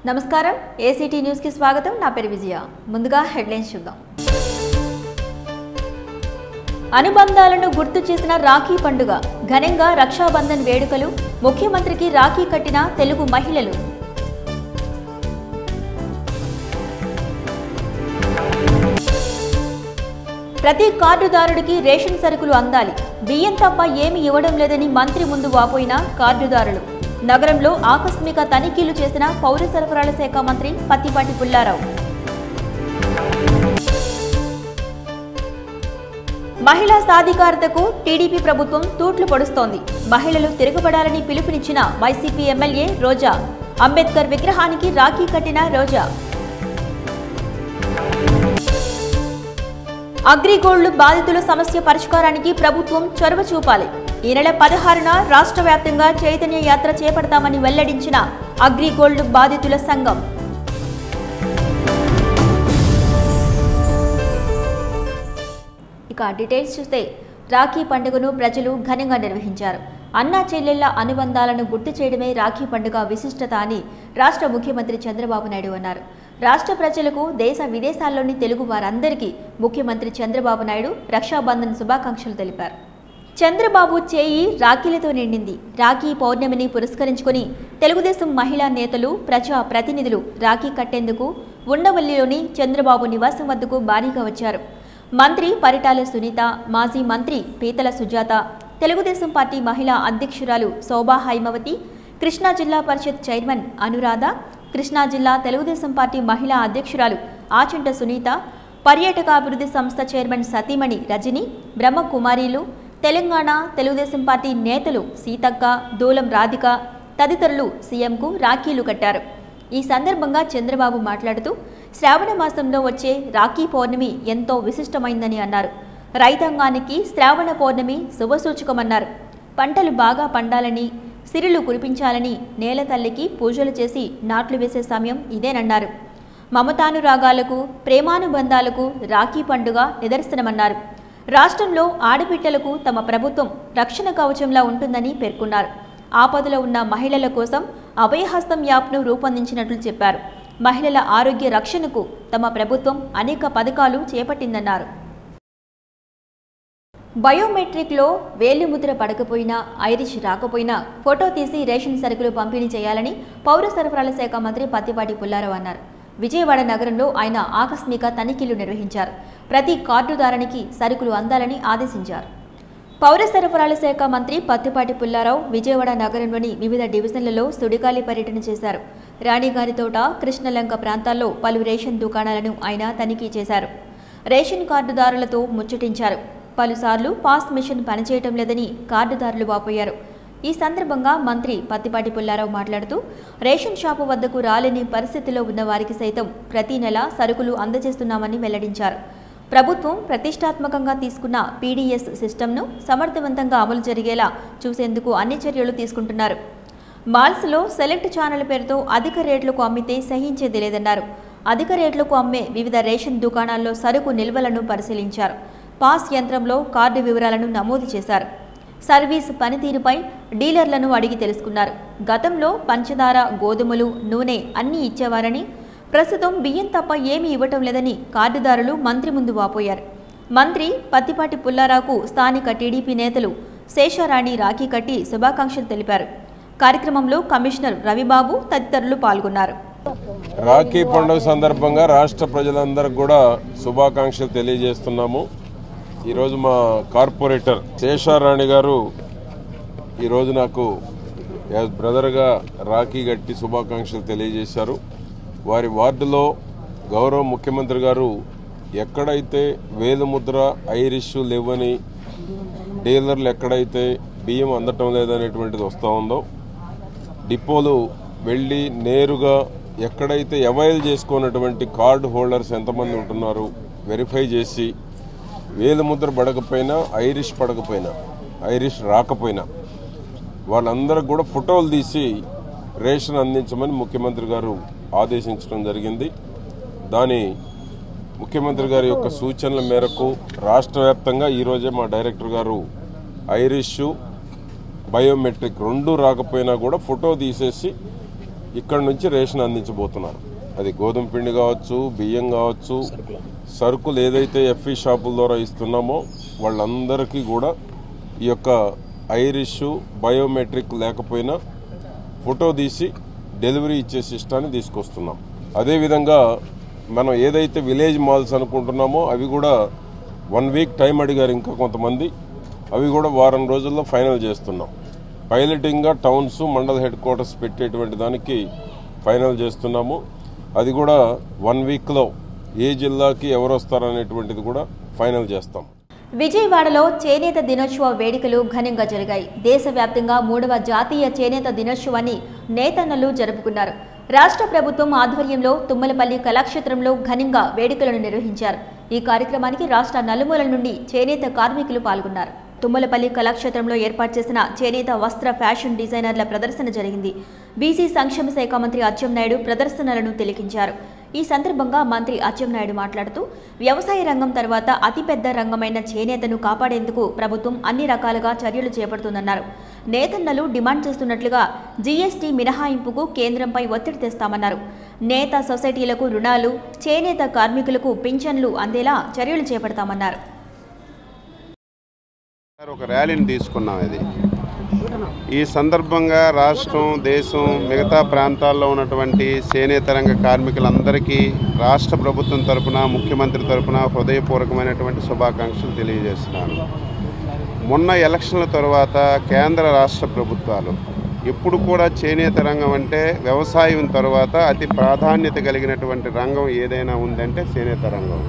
నమస్కారం ఏసీటీ న్యూస్కి స్వాగతం నా పేరు విజయ ముందుగా హెడ్లైన్స్ చూద్దాం అనుబంధాలను గుర్తు చేసిన రాఖీ పండుగ ఘనంగా రక్షాబంధన్ వేడుకలు ముఖ్యమంత్రికి రాఖీ కట్టిన తెలుగు మహిళలు ప్రతి కార్డుదారుడికి రేషన్ సరుకులు అందాలి బియ్యం తప్ప ఏమీ ఇవ్వడం లేదని మంత్రి ముందు వాపోయిన కార్డుదారులు నగరంలో ఆకస్మిక తనిఖీలు చేసిన పౌర సరఫరాల శాఖ మంత్రి పత్తిపాటి పుల్లారావు మహిళా సాధికారతకు టీడీపీ ప్రభుత్వం తూట్లు పొడుస్తోంది మహిళలు తిరగబడాలని పిలుపునిచ్చిన వైసీపీ ఎమ్మెల్యే రోజా అంబేద్కర్ విగ్రహానికి రాఖీ కట్టిన రోజా అగ్రిగోల్డ్ బాధితుల సమస్య పరిష్కారానికి ప్రభుత్వం చొరవ చూపాలి ఈ నెల పదహారున రాష్ట్ర వ్యాప్తంగా చైతన్య యాత్ర చేపడతామని వెల్లడించిన అగ్రిగోల్డ్ బాధితుల సంఘం ఇక డీటెయిల్స్ చూస్తే రాఖీ పండుగను ప్రజలు ఘనంగా నిర్వహించారు అన్నా చెల్లెళ్ల అనుబంధాలను గుర్తు చేయడమే రాఖీ పండుగ విశిష్టత అని రాష్ట్ర ముఖ్యమంత్రి చంద్రబాబు నాయుడు అన్నారు రాష్ట్ర ప్రజలకు దేశ విదేశాల్లోని తెలుగు వారందరికీ ముఖ్యమంత్రి చంద్రబాబు నాయుడు రక్షాబంధన్ శుభాకాంక్షలు తెలిపారు చంద్రబాబు చేయి రాఖీలతో నిండింది రాఖీ పౌర్ణమిని పురస్కరించుకొని తెలుగుదేశం మహిళా నేతలు ప్రజా ప్రతినిధులు రాఖీ కట్టేందుకు ఉండవల్లిలోని చంద్రబాబు నివాసం వద్దకు భారీగా వచ్చారు మంత్రి పరిటాల సునీత మాజీ మంత్రి పీతల సుజాత తెలుగుదేశం పార్టీ మహిళా అధ్యక్షురాలు శోభా హైమవతి కృష్ణా జిల్లా పరిషత్ చైర్మన్ అనురాధ కృష్ణా జిల్లా తెలుగుదేశం పార్టీ మహిళా అధ్యక్షురాలు ఆచంట సునీత పర్యాటక అభివృద్ధి సంస్థ చైర్మన్ సతీమణి రజని బ్రహ్మకుమారీలు తెలంగాణ తెలుగుదేశం పార్టీ నేతలు సీతక్క దూలం రాధిక తదితరులు సీఎంకు రాఖీలు కట్టారు ఈ సందర్భంగా చంద్రబాబు మాట్లాడుతూ శ్రావణ మాసంలో వచ్చే రాఖీ పౌర్ణమి ఎంతో విశిష్టమైందని అన్నారు రైతాంగానికి శ్రావణ పౌర్ణమి శుభసూచకమన్నారు పంటలు బాగా పండాలని సిరులు కురిపించాలని నేల తల్లికి పూజలు చేసి నాట్లు వేసే సమయం ఇదేనన్నారు మమతానురాగాలకు ప్రేమానుబంధాలకు రాఖీ పండుగ నిదర్శనమన్నారు రాష్ట్రంలో ఆడబిడ్డలకు తమ ప్రభుత్వం రక్షణ కవచంలా ఉంటుందని పేర్కొన్నారు ఆపదలో ఉన్న మహిళల కోసం అభయహస్తం యాప్ను రూపొందించినట్లు చెప్పారు మహిళల ఆరోగ్య రక్షణకు తమ ప్రభుత్వం అనేక పథకాలు చేపట్టిందన్నారు బయోమెట్రిక్లో వేలిముద్ర పడకపోయినా ఐరిష్ రాకపోయినా ఫోటో తీసి రేషన్ సరుకులు పంపిణీ చేయాలని పౌర సరఫరాల శాఖ మంత్రి పత్తిపాటి పుల్లారావు అన్నారు విజయవాడ నగరంలో ఆయన ఆకస్మిక తనిఖీలు నిర్వహించారు ప్రతి కార్డుదారునికి సరుకులు అందాలని ఆదేశించారు పౌర సరఫరాల శాఖ మంత్రి పత్తిపాటి పుల్లారావు విజయవాడ నగరంలోని వివిధ డివిజన్లలో సుడిగాలి పర్యటన చేశారు రాణిగారితోట కృష్ణలంక ప్రాంతాల్లో పలు రేషన్ దుకాణాలను ఆయన తనిఖీ చేశారు రేషన్ కార్డుదారులతో ముచ్చటించారు పలుసార్లు పాస్ మిషన్ పనిచేయటం లేదని కార్డుదారులు వాపోయారు ఈ సందర్భంగా మంత్రి పత్తిపాటి పుల్లారావు మాట్లాడుతూ రేషన్ షాపు వద్దకు రాలేని పరిస్థితిలో ఉన్న వారికి సైతం ప్రతి నెల సరుకులు అందజేస్తున్నామని వెల్లడించారు ప్రభుత్వం ప్రతిష్టాత్మకంగా తీసుకున్న పీడీఎస్ సిస్టమ్ను సమర్థవంతంగా అమలు జరిగేలా చూసేందుకు అన్ని చర్యలు తీసుకుంటున్నారు మాల్స్లో సెలెక్ట్ ఛానల్ పేరుతో అధిక రేట్లకు అమ్మితే సహించేది లేదన్నారు అధిక రేట్లకు అమ్మే వివిధ రేషన్ దుకాణాల్లో సరుకు నిల్వలను పరిశీలించారు పాస్ యంత్రంలో కార్డు వివరాలను నమోదు చేశారు సర్వీస్ పనితీరుపై డీలర్లను అడిగి తెలుసుకున్నారు గతంలో పంచదార గోధుమలు నూనె అన్నీ ఇచ్చేవారని ప్రస్తుతం బియ్యం తప్ప ఏమీ ఇవ్వటం లేదని కార్డుదారులు మంత్రి ముందు వాపోయారు మంత్రి పత్తిపాటి పుల్లారావుకు స్థానిక టీడీపీ నేతలు శేషారాణి రాఖీ కట్టి శుభాకాంక్షలు తెలిపారు కార్యక్రమంలో కమిషనర్ రవిబాబు తదితరులు పాల్గొన్నారు రాఖీ పండుగ సందర్భంగా రాష్ట్ర ప్రజలందరికీ కూడా శుభాకాంక్షలు తెలియజేస్తున్నాము ఈరోజు మా కార్పొరేటర్ శేషారాణి గారు ఈరోజు నాకు యాజ్ బ్రదర్గా రాఖీ గట్టి శుభాకాంక్షలు తెలియజేశారు వారి వార్డులో గౌరవ ముఖ్యమంత్రి గారు ఎక్కడైతే వేలుముద్ర ఐరిష్ లేవని డీలర్లు ఎక్కడైతే బియ్యం అందటం లేదనేటువంటిది వస్తూ ఉందో డిపోలు వెళ్ళి నేరుగా ఎక్కడైతే అవైల్ చేసుకున్నటువంటి కార్డు హోల్డర్స్ ఎంతమంది ఉంటున్నారు వెరిఫై చేసి వేలు ముద్ర పడకపోయినా ఐరిష్ పడకపోయినా ఐరిష్ రాకపోయినా వాళ్ళందరికి కూడా ఫోటోలు తీసి రేషన్ అందించమని ముఖ్యమంత్రి గారు ఆదేశించడం జరిగింది దాని ముఖ్యమంత్రి గారి యొక్క సూచనల మేరకు రాష్ట్ర వ్యాప్తంగా ఈరోజే మా డైరెక్టర్ గారు ఐరిష్ బయోమెట్రిక్ రెండు రాకపోయినా కూడా ఫోటో తీసేసి ఇక్కడ నుంచి రేషన్ అందించబోతున్నారు అది గోధుమ పిండి కావచ్చు బియ్యం కావచ్చు సరుకులు ఏదైతే ఎఫ్ఈ షాపుల ద్వారా ఇస్తున్నామో వాళ్ళందరికీ కూడా ఈ యొక్క ఐరిష్ బయోమెట్రిక్ లేకపోయినా ఫోటో తీసి డెలివరీ ఇచ్చే సిస్టాన్ని తీసుకొస్తున్నాం అదేవిధంగా మనం ఏదైతే విలేజ్ మాల్స్ అనుకుంటున్నామో అవి కూడా వన్ వీక్ టైం అడిగారు ఇంకా కొంతమంది అవి కూడా వారం రోజుల్లో ఫైనల్ చేస్తున్నాం పైలటింగ్గా టౌన్స్ మండల హెడ్ క్వార్టర్స్ పెట్టేటువంటి దానికి ఫైనల్ చేస్తున్నాము అది కూడా వన్ వీక్లో ఏ జిల్లాకి ఎవరు వస్తారనేటువంటిది కూడా ఫైనల్ చేస్తాం విజయవాడలో చేనేత దినోత్సవ వేడుకలు ఘనంగా జరిగాయి దేశవ్యాప్తంగా మూడవ జాతీయ చేనేత దినోత్సవాన్ని నేతన్నలు జరుపుకున్నారు రాష్ట్ర ప్రభుత్వం ఆధ్వర్యంలో తుమ్మలపల్లి కళాక్షేత్రంలో ఘనంగా వేడుకలను నిర్వహించారు ఈ కార్యక్రమానికి రాష్ట్ర నలుమూలల నుండి చేనేత కార్మికులు పాల్గొన్నారు తుమ్మలపల్లి కళాక్షేత్రంలో ఏర్పాటు చేసిన చేనేత వస్త్ర ఫ్యాషన్ డిజైనర్ల ప్రదర్శన జరిగింది బీసీ సంక్షేమ శాఖ మంత్రి అచ్చెన్నాయుడు ప్రదర్శనలను తిలకించారు ఈ సందర్భంగా మంత్రి అచ్చెన్నాయుడు మాట్లాడుతూ వ్యవసాయ రంగం తర్వాత అతిపెద్ద రంగమైన చేనేతను కాపాడేందుకు ప్రభుత్వం అన్ని రకాలుగా చర్యలు చేపడుతుందన్నారు నేతన్నలు డిమాండ్ చేస్తున్నట్లుగా జీఎస్టీ మినహాయింపుకు కేంద్రంపై ఒత్తిడి తెస్తామన్నారు నేత సొసైటీలకు రుణాలు చేనేత కార్మికులకు పింఛన్లు అందేలా చర్యలు చేపడతామన్నారు సార్, ఒక ర్యాలీని తీసుకున్నాం ఇది ఈ సందర్భంగా రాష్ట్రం దేశం మిగతా ప్రాంతాల్లో ఉన్నటువంటి చేనేత రంగ కార్మికులందరికీ రాష్ట్ర ప్రభుత్వం తరపున ముఖ్యమంత్రి తరపున హృదయపూర్వకమైనటువంటి శుభాకాంక్షలు తెలియజేస్తున్నాను మొన్న ఎలక్షన్ల తర్వాత కేంద్ర రాష్ట్ర ప్రభుత్వాలు ఎప్పుడు కూడా చేనేత రంగం అంటే వ్యవసాయం తర్వాత అతి ప్రాధాన్యత కలిగినటువంటి రంగం ఏదైనా ఉందంటే చేనేత రంగం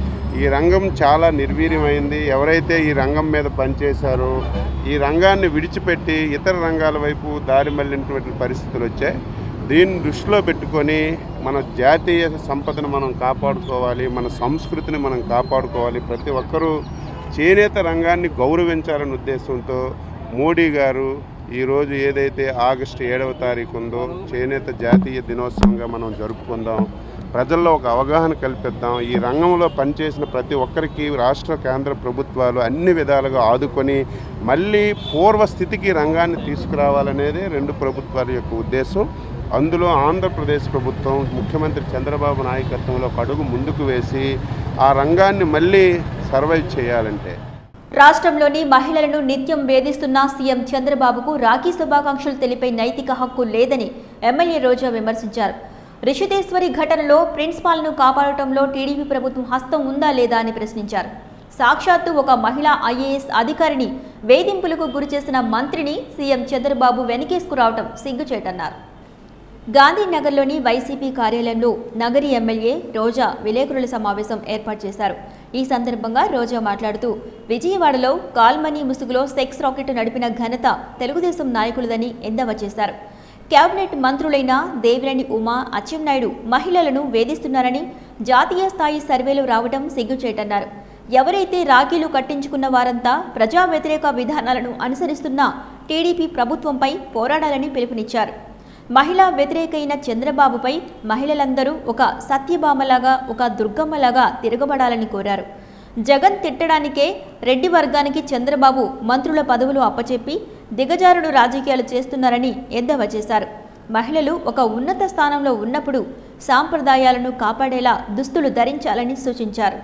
ఈ రంగం చాలా నిర్వీర్యమైంది ఎవరైతే ఈ రంగం మీద పనిచేశారో ఈ రంగాన్ని విడిచిపెట్టి ఇతర రంగాల వైపు దారి మళ్ళినటువంటి పరిస్థితులు వచ్చాయి దీన్ని దృష్టిలో పెట్టుకొని మన జాతీయ సంపదను మనం కాపాడుకోవాలి మన సంస్కృతిని మనం కాపాడుకోవాలి ప్రతి ఒక్కరూ చేనేత రంగాన్ని గౌరవించాలనే ఉద్దేశంతో మోడీ గారు ఈరోజు ఏదైతే ఆగస్టు ఏడవ తారీఖు ఉందో చేనేత జాతీయ దినోత్సవంగా మనం జరుపుకుందాం ప్రజల్లో ఒక అవగాహన కల్పిద్దాం ఈ రంగంలో పనిచేసిన ప్రతి ఒక్కరికి రాష్ట్ర కేంద్ర ప్రభుత్వాలు అన్ని విధాలుగా ఆదుకొని మళ్ళీ పూర్వస్థితికి రంగాన్ని తీసుకురావాలనేదే రెండు ప్రభుత్వాల యొక్క ఉద్దేశం అందులో ఆంధ్రప్రదేశ్ ప్రభుత్వం ముఖ్యమంత్రి చంద్రబాబు నాయకత్వంలో ఒక అడుగు ముందుకు వేసి ఆ రంగాన్ని మళ్ళీ సర్వైవ్ చేయాలంటే రాష్ట్రంలోని మహిళలను నిత్యం వేధిస్తున్న సీఎం చంద్రబాబుకు రాఖీ శుభాకాంక్షలు తెలిపే నైతిక హక్కు లేదని ఎమ్మెల్యే రోజా విమర్శించారు రిషితేశ్వరి ఘటనలో ప్రిన్సిపాల్ను కాపాడటంలో టీడీపీ ప్రభుత్వం హస్తం ఉందా లేదా అని ప్రశ్నించారు సాక్షాత్తు ఒక మహిళా ఐఏఎస్ అధికారిని వేధింపులకు గురిచేసిన మంత్రిని సీఎం చంద్రబాబు వెనకేసుకురావటం సిగ్గుచేటన్నారు గాంధీనగర్లోని వైసీపీ కార్యాలయంలో నగరి ఎమ్మెల్యే రోజా విలేకరుల సమావేశం ఏర్పాటు చేశారు ఈ సందర్భంగా రోజా మాట్లాడుతూ విజయవాడలో కాల్మనీ ముసుగులో సెక్స్ రాకెట్ నడిపిన ఘనత తెలుగుదేశం నాయకులదని ఎద్దేవా చేశారు కేబినెట్ మంత్రులైన దేవినేని ఉమా అచ్చెన్నాయుడు మహిళలను వేధిస్తున్నారని జాతీయ స్థాయి సర్వేలు రావడం సిగ్గుచేటన్నారు ఎవరైతే రాఖీలు కట్టించుకున్న వారంతా ప్రజా వ్యతిరేక విధానాలను అనుసరిస్తున్న టీడీపీ ప్రభుత్వంపై పోరాడాలని పిలుపునిచ్చారు మహిళా వ్యతిరేకైన చంద్రబాబుపై మహిళలందరూ ఒక సత్యభామలాగా ఒక దుర్గమ్మలాగా తిరగబడాలని కోరారు జగన్ తిట్టడానికే రెడ్డి వర్గానికి చంద్రబాబు మంత్రుల పదవులు అప్పచెప్పి దిగజారుడు రాజకీయాలు చేస్తున్నారని ఎద్దేవా చేశారు మహిళలు ఒక ఉన్నత స్థానంలో ఉన్నప్పుడు సాంప్రదాయాలను కాపాడేలా దుస్తులు ధరించాలని సూచించారు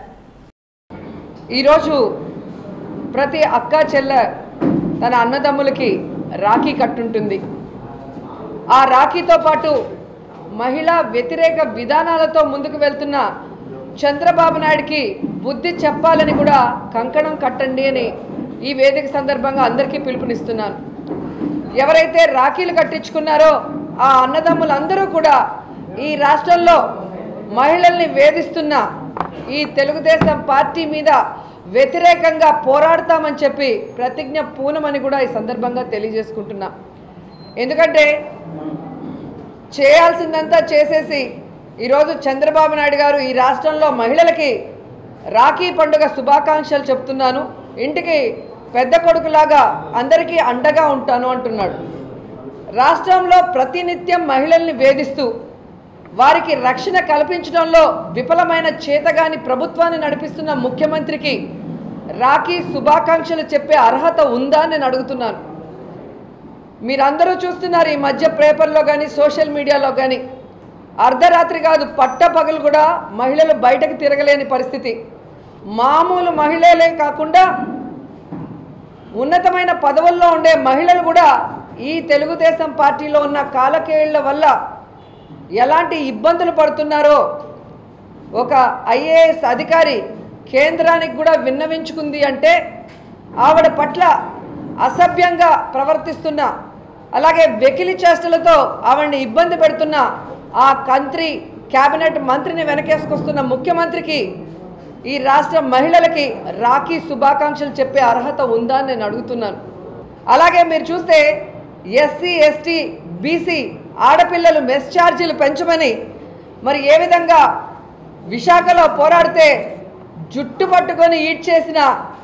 ఈరోజు ప్రతి అక్క చెల్ల తన అన్నదమ్ములకి రాఖీ కట్టుంటుంది ఆ రాఖీతో పాటు మహిళా వ్యతిరేక విధానాలతో ముందుకు వెళ్తున్న చంద్రబాబు నాయుడికి బుద్ధి చెప్పాలని కూడా కంకణం కట్టండి అని ఈ వేదిక సందర్భంగా అందరికీ పిలుపునిస్తున్నాను ఎవరైతే రాఖీలు కట్టించుకున్నారో ఆ అన్నదమ్ములందరూ కూడా ఈ రాష్ట్రంలో మహిళల్ని వేధిస్తున్న ఈ తెలుగుదేశం పార్టీ మీద వ్యతిరేకంగా పోరాడతామని చెప్పి ప్రతిజ్ఞ పూనమని కూడా ఈ సందర్భంగా తెలియజేసుకుంటున్నా ఎందుకంటే చేయాల్సిందంతా చేసేసి ఈరోజు చంద్రబాబు నాయుడు గారు ఈ రాష్ట్రంలో మహిళలకి రాఖీ పండుగ శుభాకాంక్షలు చెప్తున్నాను ఇంటికి పెద్ద కొడుకులాగా అందరికీ అండగా ఉంటాను అంటున్నాడు రాష్ట్రంలో ప్రతినిత్యం మహిళల్ని వేధిస్తూ వారికి రక్షణ కల్పించడంలో విఫలమైన చేతగాని ప్రభుత్వాన్ని నడిపిస్తున్న ముఖ్యమంత్రికి రాఖీ శుభాకాంక్షలు చెప్పే అర్హత ఉందా అని నేను అడుగుతున్నాను మీరందరూ చూస్తున్నారు ఈ మధ్య పేపర్లో కానీ సోషల్ మీడియాలో కానీ అర్ధరాత్రి కాదు పట్ట పగలు కూడా మహిళలు బయటకు తిరగలేని పరిస్థితి మామూలు మహిళలే కాకుండా ఉన్నతమైన పదవుల్లో ఉండే మహిళలు కూడా ఈ తెలుగుదేశం పార్టీలో ఉన్న కాలకేళ్ల వల్ల ఎలాంటి ఇబ్బందులు పడుతున్నారో ఒక ఐఏఎస్ అధికారి కేంద్రానికి కూడా విన్నవించుకుంది అంటే ఆవిడ పట్ల అసభ్యంగా ప్రవర్తిస్తున్న అలాగే వెకిలి చేష్టలతో ఆవిడని ఇబ్బంది పెడుతున్న ఆ కంత్రి కేబినెట్ మంత్రిని వెనకేసుకొస్తున్న ముఖ్యమంత్రికి ఈ రాష్ట్ర మహిళలకి రాఖీ శుభాకాంక్షలు చెప్పే అర్హత ఉందా అని నేను అడుగుతున్నాను అలాగే మీరు చూస్తే ఎస్సీ ఎస్టీ బీసీ ఆడపిల్లలు మెస్ ఛార్జీలు పెంచమని మరి ఏ విధంగా విశాఖలో పోరాడితే జుట్టు పట్టుకొని ఈడ్ చేసిన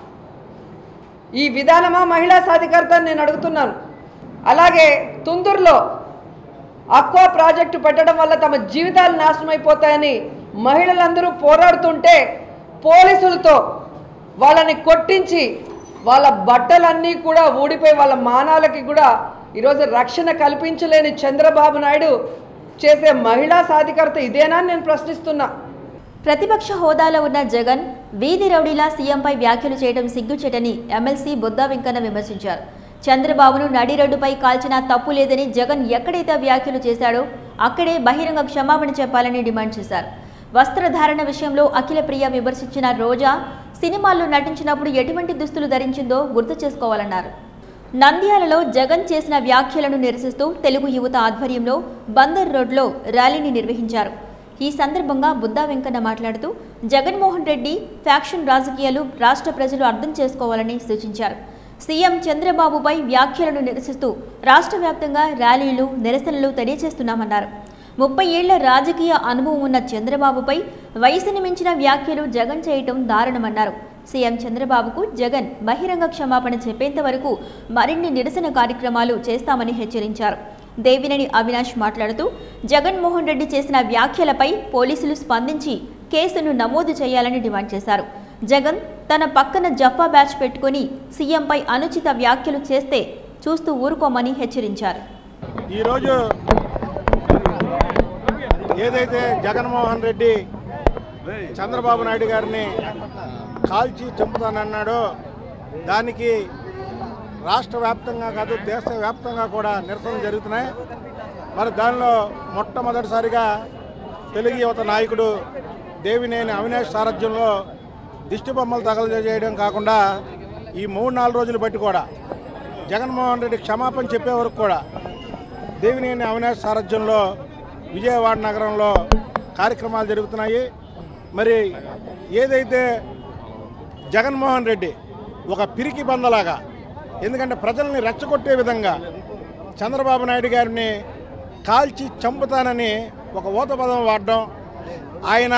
ఈ విధానమా మహిళా సాధికారత అని నేను అడుగుతున్నాను అలాగే తుందూరులో అక్వా ప్రాజెక్టు పెట్టడం వల్ల తమ జీవితాలు నాశనం అయిపోతాయని మహిళలందరూ పోరాడుతుంటే పోలీసులతో వాళ్ళని కొట్టించి వాళ్ళ బట్టలన్నీ కూడా ఊడిపోయి వాళ్ళ మానాలకి కూడా ఈరోజు రక్షణ కల్పించలేని చంద్రబాబు నాయుడు చేసే మహిళా సాధికారత ఇదేనా అని నేను ప్రశ్నిస్తున్నా ప్రతిపక్ష హోదాలో ఉన్న జగన్ వీధి రౌడీలా సీఎంపై వ్యాఖ్యలు చేయడం సిగ్గుచేటని ఎమ్మెల్సీ బుద్దా వెంకన్న విమర్శించారు చంద్రబాబును నడిరడ్డుపై కాల్చిన తప్పు లేదని జగన్ ఎక్కడైతే వ్యాఖ్యలు చేశాడో అక్కడే బహిరంగ క్షమాపణ చెప్పాలని డిమాండ్ చేశారు వస్త్రధారణ విషయంలో అఖిల ప్రియ విమర్శించిన రోజా సినిమాల్లో నటించినప్పుడు ఎటువంటి దుస్తులు ధరించిందో గుర్తు చేసుకోవాలన్నారు నంద్యాలలో జగన్ చేసిన వ్యాఖ్యలను నిరసిస్తూ తెలుగు యువత ఆధ్వర్యంలో బందర్ రోడ్లో ర్యాలీని నిర్వహించారు ఈ సందర్భంగా బుద్దా వెంకన్న మాట్లాడుతూ జగన్మోహన్ రెడ్డి ఫ్యాక్షన్ రాజకీయాలు రాష్ట్ర ప్రజలు అర్థం చేసుకోవాలని సూచించారు సీఎం చంద్రబాబుపై వ్యాఖ్యలను నిరసిస్తూ రాష్ట్ర వ్యాప్తంగా ర్యాలీలు నిరసనలు తెలియజేస్తున్నామన్నారు ముప్పై ఏళ్ల రాజకీయ అనుభవం ఉన్న చంద్రబాబుపై వయసుని మించిన వ్యాఖ్యలు జగన్ చేయటం దారుణమన్నారు సీఎం చంద్రబాబుకు జగన్ బహిరంగ క్షమాపణ చెప్పేంత వరకు మరిన్ని నిరసన కార్యక్రమాలు చేస్తామని హెచ్చరించారు దేవినేని అవినాష్ మాట్లాడుతూ జగన్మోహన్ రెడ్డి చేసిన వ్యాఖ్యలపై పోలీసులు స్పందించి కేసును నమోదు చేయాలని డిమాండ్ చేశారు జగన్ తన పక్కన జఫా బ్యాచ్ పెట్టుకుని సీఎంపై అనుచిత వ్యాఖ్యలు చేస్తే చూస్తూ ఊరుకోమని హెచ్చరించారు ఈరోజు ఏదైతే జగన్మోహన్ రెడ్డి చంద్రబాబు నాయుడు గారిని కాల్చి చంపుతానన్నాడో దానికి రాష్ట్ర వ్యాప్తంగా కాదు దేశవ్యాప్తంగా కూడా నిరసనలు జరుగుతున్నాయి మరి దానిలో మొట్టమొదటిసారిగా తెలుగు యువత నాయకుడు దేవినేని అవినాష్ సారథ్యంలో దిష్టి బొమ్మలు తగలజేయడం కాకుండా ఈ మూడు నాలుగు రోజులు బట్టి కూడా జగన్మోహన్ రెడ్డి క్షమాపణ చెప్పే వరకు కూడా దేవినేని అవినాష్ సారథ్యంలో విజయవాడ నగరంలో కార్యక్రమాలు జరుగుతున్నాయి మరి ఏదైతే జగన్మోహన్ రెడ్డి ఒక పిరికి బందలాగా ఎందుకంటే ప్రజల్ని రెచ్చగొట్టే విధంగా చంద్రబాబు నాయుడు గారిని కాల్చి చంపుతానని ఒక ఊత పదం వాడడం ఆయన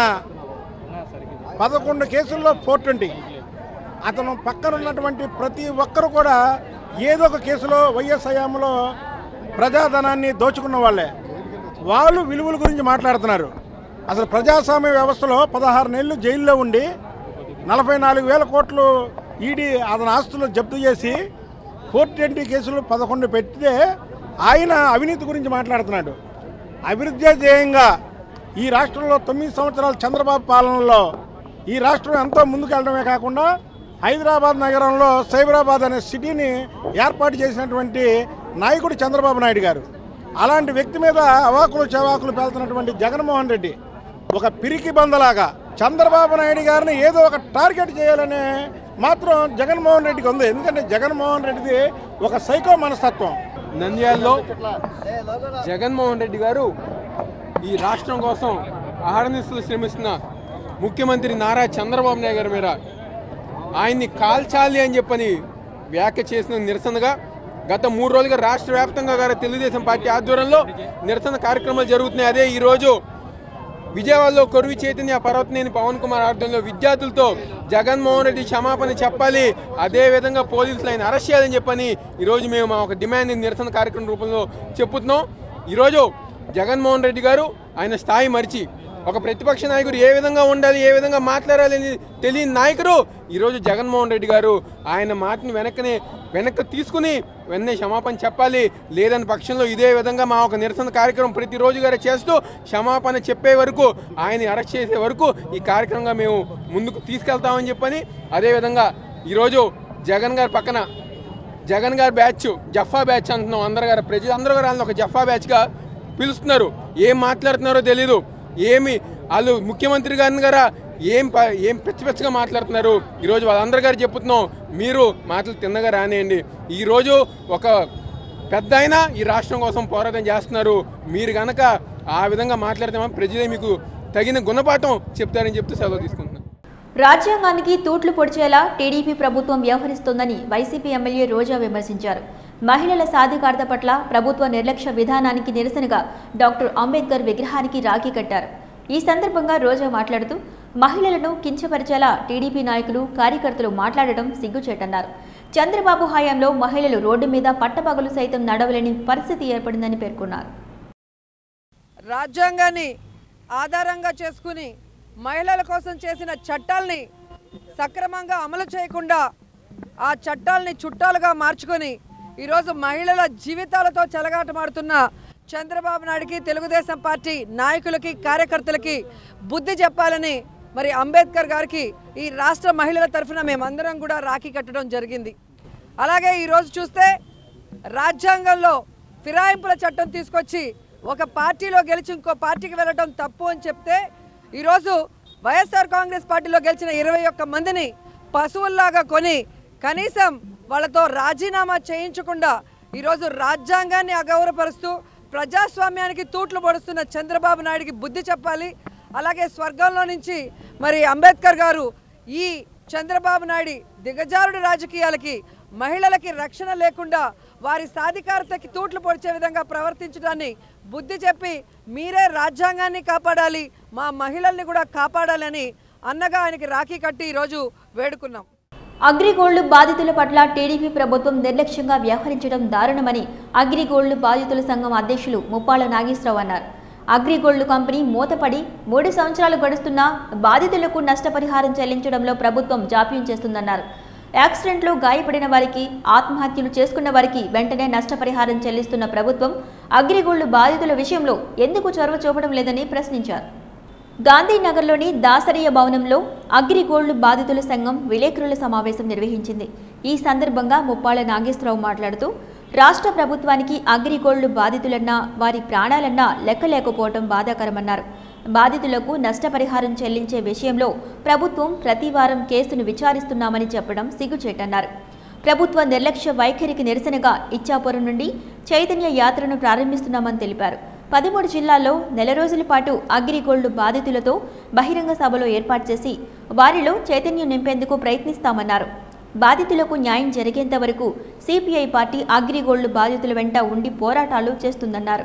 పదకొండు కేసుల్లో ఫోర్ ట్వంటీ అతను పక్కన ఉన్నటువంటి ప్రతి ఒక్కరు కూడా ఏదో ఒక కేసులో వైఎస్ హయాంలో ప్రజాధనాన్ని దోచుకున్న వాళ్ళే వాళ్ళు విలువల గురించి మాట్లాడుతున్నారు అసలు ప్రజాస్వామ్య వ్యవస్థలో పదహారు నెలలు జైల్లో ఉండి నలభై నాలుగు వేల కోట్లు ఈడీ అతని ఆస్తులు జప్తు చేసి ఫోర్ ట్వంటీ కేసులు పదకొండు పెడితే ఆయన అవినీతి గురించి మాట్లాడుతున్నాడు అభివృద్ధి ధ్యేయంగా ఈ రాష్ట్రంలో తొమ్మిది సంవత్సరాల చంద్రబాబు పాలనలో ఈ రాష్ట్రం ఎంతో ముందుకెళ్ళడమే కాకుండా హైదరాబాద్ నగరంలో సైబరాబాద్ అనే సిటీని ఏర్పాటు చేసినటువంటి నాయకుడు చంద్రబాబు నాయుడు గారు అలాంటి వ్యక్తి మీద అవాకులు చవాకులు పేలుతున్నటువంటి జగన్మోహన్ రెడ్డి ఒక పిరికి బందలాగా చంద్రబాబు నాయుడు గారిని ఏదో ఒక టార్గెట్ చేయాలనే మాత్రం జగన్మోహన్ రెడ్డికి ఉంది ఎందుకంటే జగన్మోహన్ రెడ్డిది ఒక సైకో మనస్తత్వం నంద్యాలలో జగన్మోహన్ రెడ్డి గారు ఈ రాష్ట్రం కోసం అహర్నిశలు శ్రమిస్తున్న ముఖ్యమంత్రి నారా చంద్రబాబు నాయుడు గారి మీద ఆయన్ని కాల్చాలి అని చెప్పని వ్యాఖ్య చేసిన నిరసనగా గత మూడు రోజులుగా రాష్ట్ర వ్యాప్తంగా గారు తెలుగుదేశం పార్టీ ఆధ్వర్యంలో నిరసన కార్యక్రమాలు జరుగుతున్నాయి అదే ఈరోజు విజయవాడలో కొరివి చైతన్య పర్వతనేని పవన్ కుమార్ ఆధ్వర్యంలో విద్యార్థులతో జగన్మోహన్ రెడ్డి క్షమాపణ చెప్పాలి అదే విధంగా పోలీసులు ఆయన అరెస్ట్ చేయాలని చెప్పని ఈరోజు మేము మా ఒక డిమాండ్ నిరసన కార్యక్రమం రూపంలో చెప్పుతున్నాం ఈరోజు జగన్మోహన్ రెడ్డి గారు ఆయన స్థాయి మరిచి ఒక ప్రతిపక్ష నాయకుడు ఏ విధంగా ఉండాలి ఏ విధంగా మాట్లాడాలి అని తెలియని నాయకుడు ఈరోజు జగన్మోహన్ రెడ్డి గారు ఆయన మాటని వెనక్కి వెనక్కి తీసుకుని వెంటనే క్షమాపణ చెప్పాలి లేదని పక్షంలో ఇదే విధంగా మా ఒక నిరసన కార్యక్రమం ప్రతిరోజు గారు చేస్తూ క్షమాపణ చెప్పే వరకు ఆయన అరెస్ట్ చేసే వరకు ఈ కార్యక్రమంగా మేము ముందుకు తీసుకెళ్తామని చెప్పని అదేవిధంగా ఈరోజు జగన్ గారి పక్కన జగన్ గారి బ్యాచ్ జఫా బ్యాచ్ అంటున్నాం అందరు గారు ప్రజలు అందరూ గారు వాళ్ళని ఒక జఫా బ్యాచ్గా పిలుస్తున్నారు ఏం మాట్లాడుతున్నారో తెలీదు ఏమి వాళ్ళు ముఖ్యమంత్రి గారిని గారా ఏం ప- ఏం పిచ్చ పిచ్చగా మాట్లాడుతున్నారు ఈరోజు వాళ్ళందరి గారు చెప్పుతున్నాం మీరు మాటలు తిన్నగా రానియండి ఈరోజు ఒక పెద్ద ఆయన ఈ రాష్ట్రం కోసం పోరాటం చేస్తున్నారు మీరు గనక ఆ విధంగా మాట్లాడితే మాత్రం ప్రజలే మీకు తగిన గుణపాఠం చెప్తారని చెప్తూ సెలవు తీసుకుంటున్నాను రాజ్యాంగానికి తూట్లు పొడిచేలా టీడీపీ ప్రభుత్వం వ్యవహరిస్తోందని వైసీపీ ఎమ్మెల్యే రోజా విమర్శించారు మహిళల సాధికారత పట్ల ప్రభుత్వ నిర్లక్ష్య విధానానికి నిరసనగా డాక్టర్ అంబేద్కర్ విగ్రహానికి రాఖీ కట్టారు ఈ సందర్భంగా రోజా మాట్లాడుతూ మహిళలను కించపరిచేలా టీడీపీ నాయకులు కార్యకర్తలు మాట్లాడటం సిగ్గుచేటన్నారు చంద్రబాబు హయాంలో మహిళలు రోడ్డు మీద పట్టపగలు సైతం నడవలేని పరిస్థితి ఏర్పడిందని పేర్కొన్నారు రాజ్యాంగాన్ని ఆధారంగా చేసుకుని మహిళల కోసం చేసిన చట్టాల్ని సక్రమంగా అమలు చేయకుండా ఆ చట్టాల్ని చుట్టాలుగా మార్చుకొని ఈరోజు మహిళల జీవితాలతో చెలగాటమాడుతున్న చంద్రబాబు నాయుడికి తెలుగుదేశం పార్టీ నాయకులకి కార్యకర్తలకి బుద్ధి చెప్పాలని మరి అంబేద్కర్ గారికి ఈ రాష్ట్ర మహిళల తరఫున మేమందరం కూడా రాఖీ కట్టడం జరిగింది అలాగే ఈరోజు చూస్తే రాజ్యాంగంలో ఫిరాయింపుల చట్టం తీసుకొచ్చి ఒక పార్టీలో గెలిచి ఇంకో పార్టీకి వెళ్ళడం తప్పు అని చెప్తే ఈరోజు వైఎస్ఆర్ కాంగ్రెస్ పార్టీలో గెలిచిన ఇరవై ఒక్క మందిని పశువుల్లాగా కొని కనీసం వాళ్ళతో రాజీనామా చేయించకుండా ఈరోజు రాజ్యాంగాన్ని అగౌరవపరుస్తూ ప్రజాస్వామ్యానికి తూట్లు పొడుస్తున్న చంద్రబాబు నాయుడికి బుద్ధి చెప్పాలి అలాగే స్వర్గంలో నుంచి మరి అంబేద్కర్ గారు ఈ చంద్రబాబు నాయుడు దిగజారుడు రాజకీయాలకి మహిళలకి రక్షణ లేకుండా వారి సాధికారతకి తూట్లు పొడిచే విధంగా ప్రవర్తించడాన్ని బుద్ధి చెప్పి మీరే రాజ్యాంగాన్ని కాపాడాలి మా మహిళల్ని కూడా కాపాడాలని అన్నగా ఆయనకి రాఖీ కట్టి ఈరోజు వేడుకున్నాం అగ్రిగోల్డ్ బాధితుల పట్ల టీడీపీ ప్రభుత్వం నిర్లక్ష్యంగా వ్యవహరించడం దారుణమని అగ్రిగోల్డ్ బాధితుల సంఘం అధ్యక్షులు ముప్పాళ్ల నాగేశ్వరరావు అన్నారు అగ్రిగోల్డ్ కంపెనీ మూతపడి మూడు సంవత్సరాలు గడుస్తున్నా బాధితులకు నష్టపరిహారం చెల్లించడంలో ప్రభుత్వం జాప్యం చేస్తుందన్నారు యాక్సిడెంట్లో గాయపడిన వారికి ఆత్మహత్యలు చేసుకున్న వారికి వెంటనే నష్టపరిహారం చెల్లిస్తున్న ప్రభుత్వం అగ్రిగోల్డ్ బాధితుల విషయంలో ఎందుకు చొరవ చూపడం లేదని ప్రశ్నించారు గాంధీనగర్లోని దాసరయ్య భవనంలో అగ్రిగోల్డ్ బాధితుల సంఘం విలేకరుల సమావేశం నిర్వహించింది ఈ సందర్భంగా ముప్పాళ్ల నాగేశ్వరరావు మాట్లాడుతూ రాష్ట్ర ప్రభుత్వానికి అగ్రిగోల్డ్ బాధితులన్నా వారి ప్రాణాలన్నా లెక్క లేకపోవడం బాధాకరమన్నారు బాధితులకు నష్టపరిహారం చెల్లించే విషయంలో ప్రభుత్వం ప్రతి వారం కేసును విచారిస్తున్నామని చెప్పడం సిగ్గుచేటన్నారు ప్రభుత్వ నిర్లక్ష్య వైఖరికి నిరసనగా ఇచ్చాపురం నుండి చైతన్య యాత్రను ప్రారంభిస్తున్నామని తెలిపారు పదమూడు జిల్లాల్లో నెల రోజుల పాటు అగ్రిగోల్డ్ బాధితులతో బహిరంగ సభలో ఏర్పాటు చేసి వారిలో చైతన్యం నింపేందుకు ప్రయత్నిస్తామన్నారు బాధితులకు న్యాయం జరిగేంత వరకు సిపిఐ పార్టీ అగ్రిగోల్డ్ బాధితుల వెంట ఉండి పోరాటాలు చేస్తుందన్నారు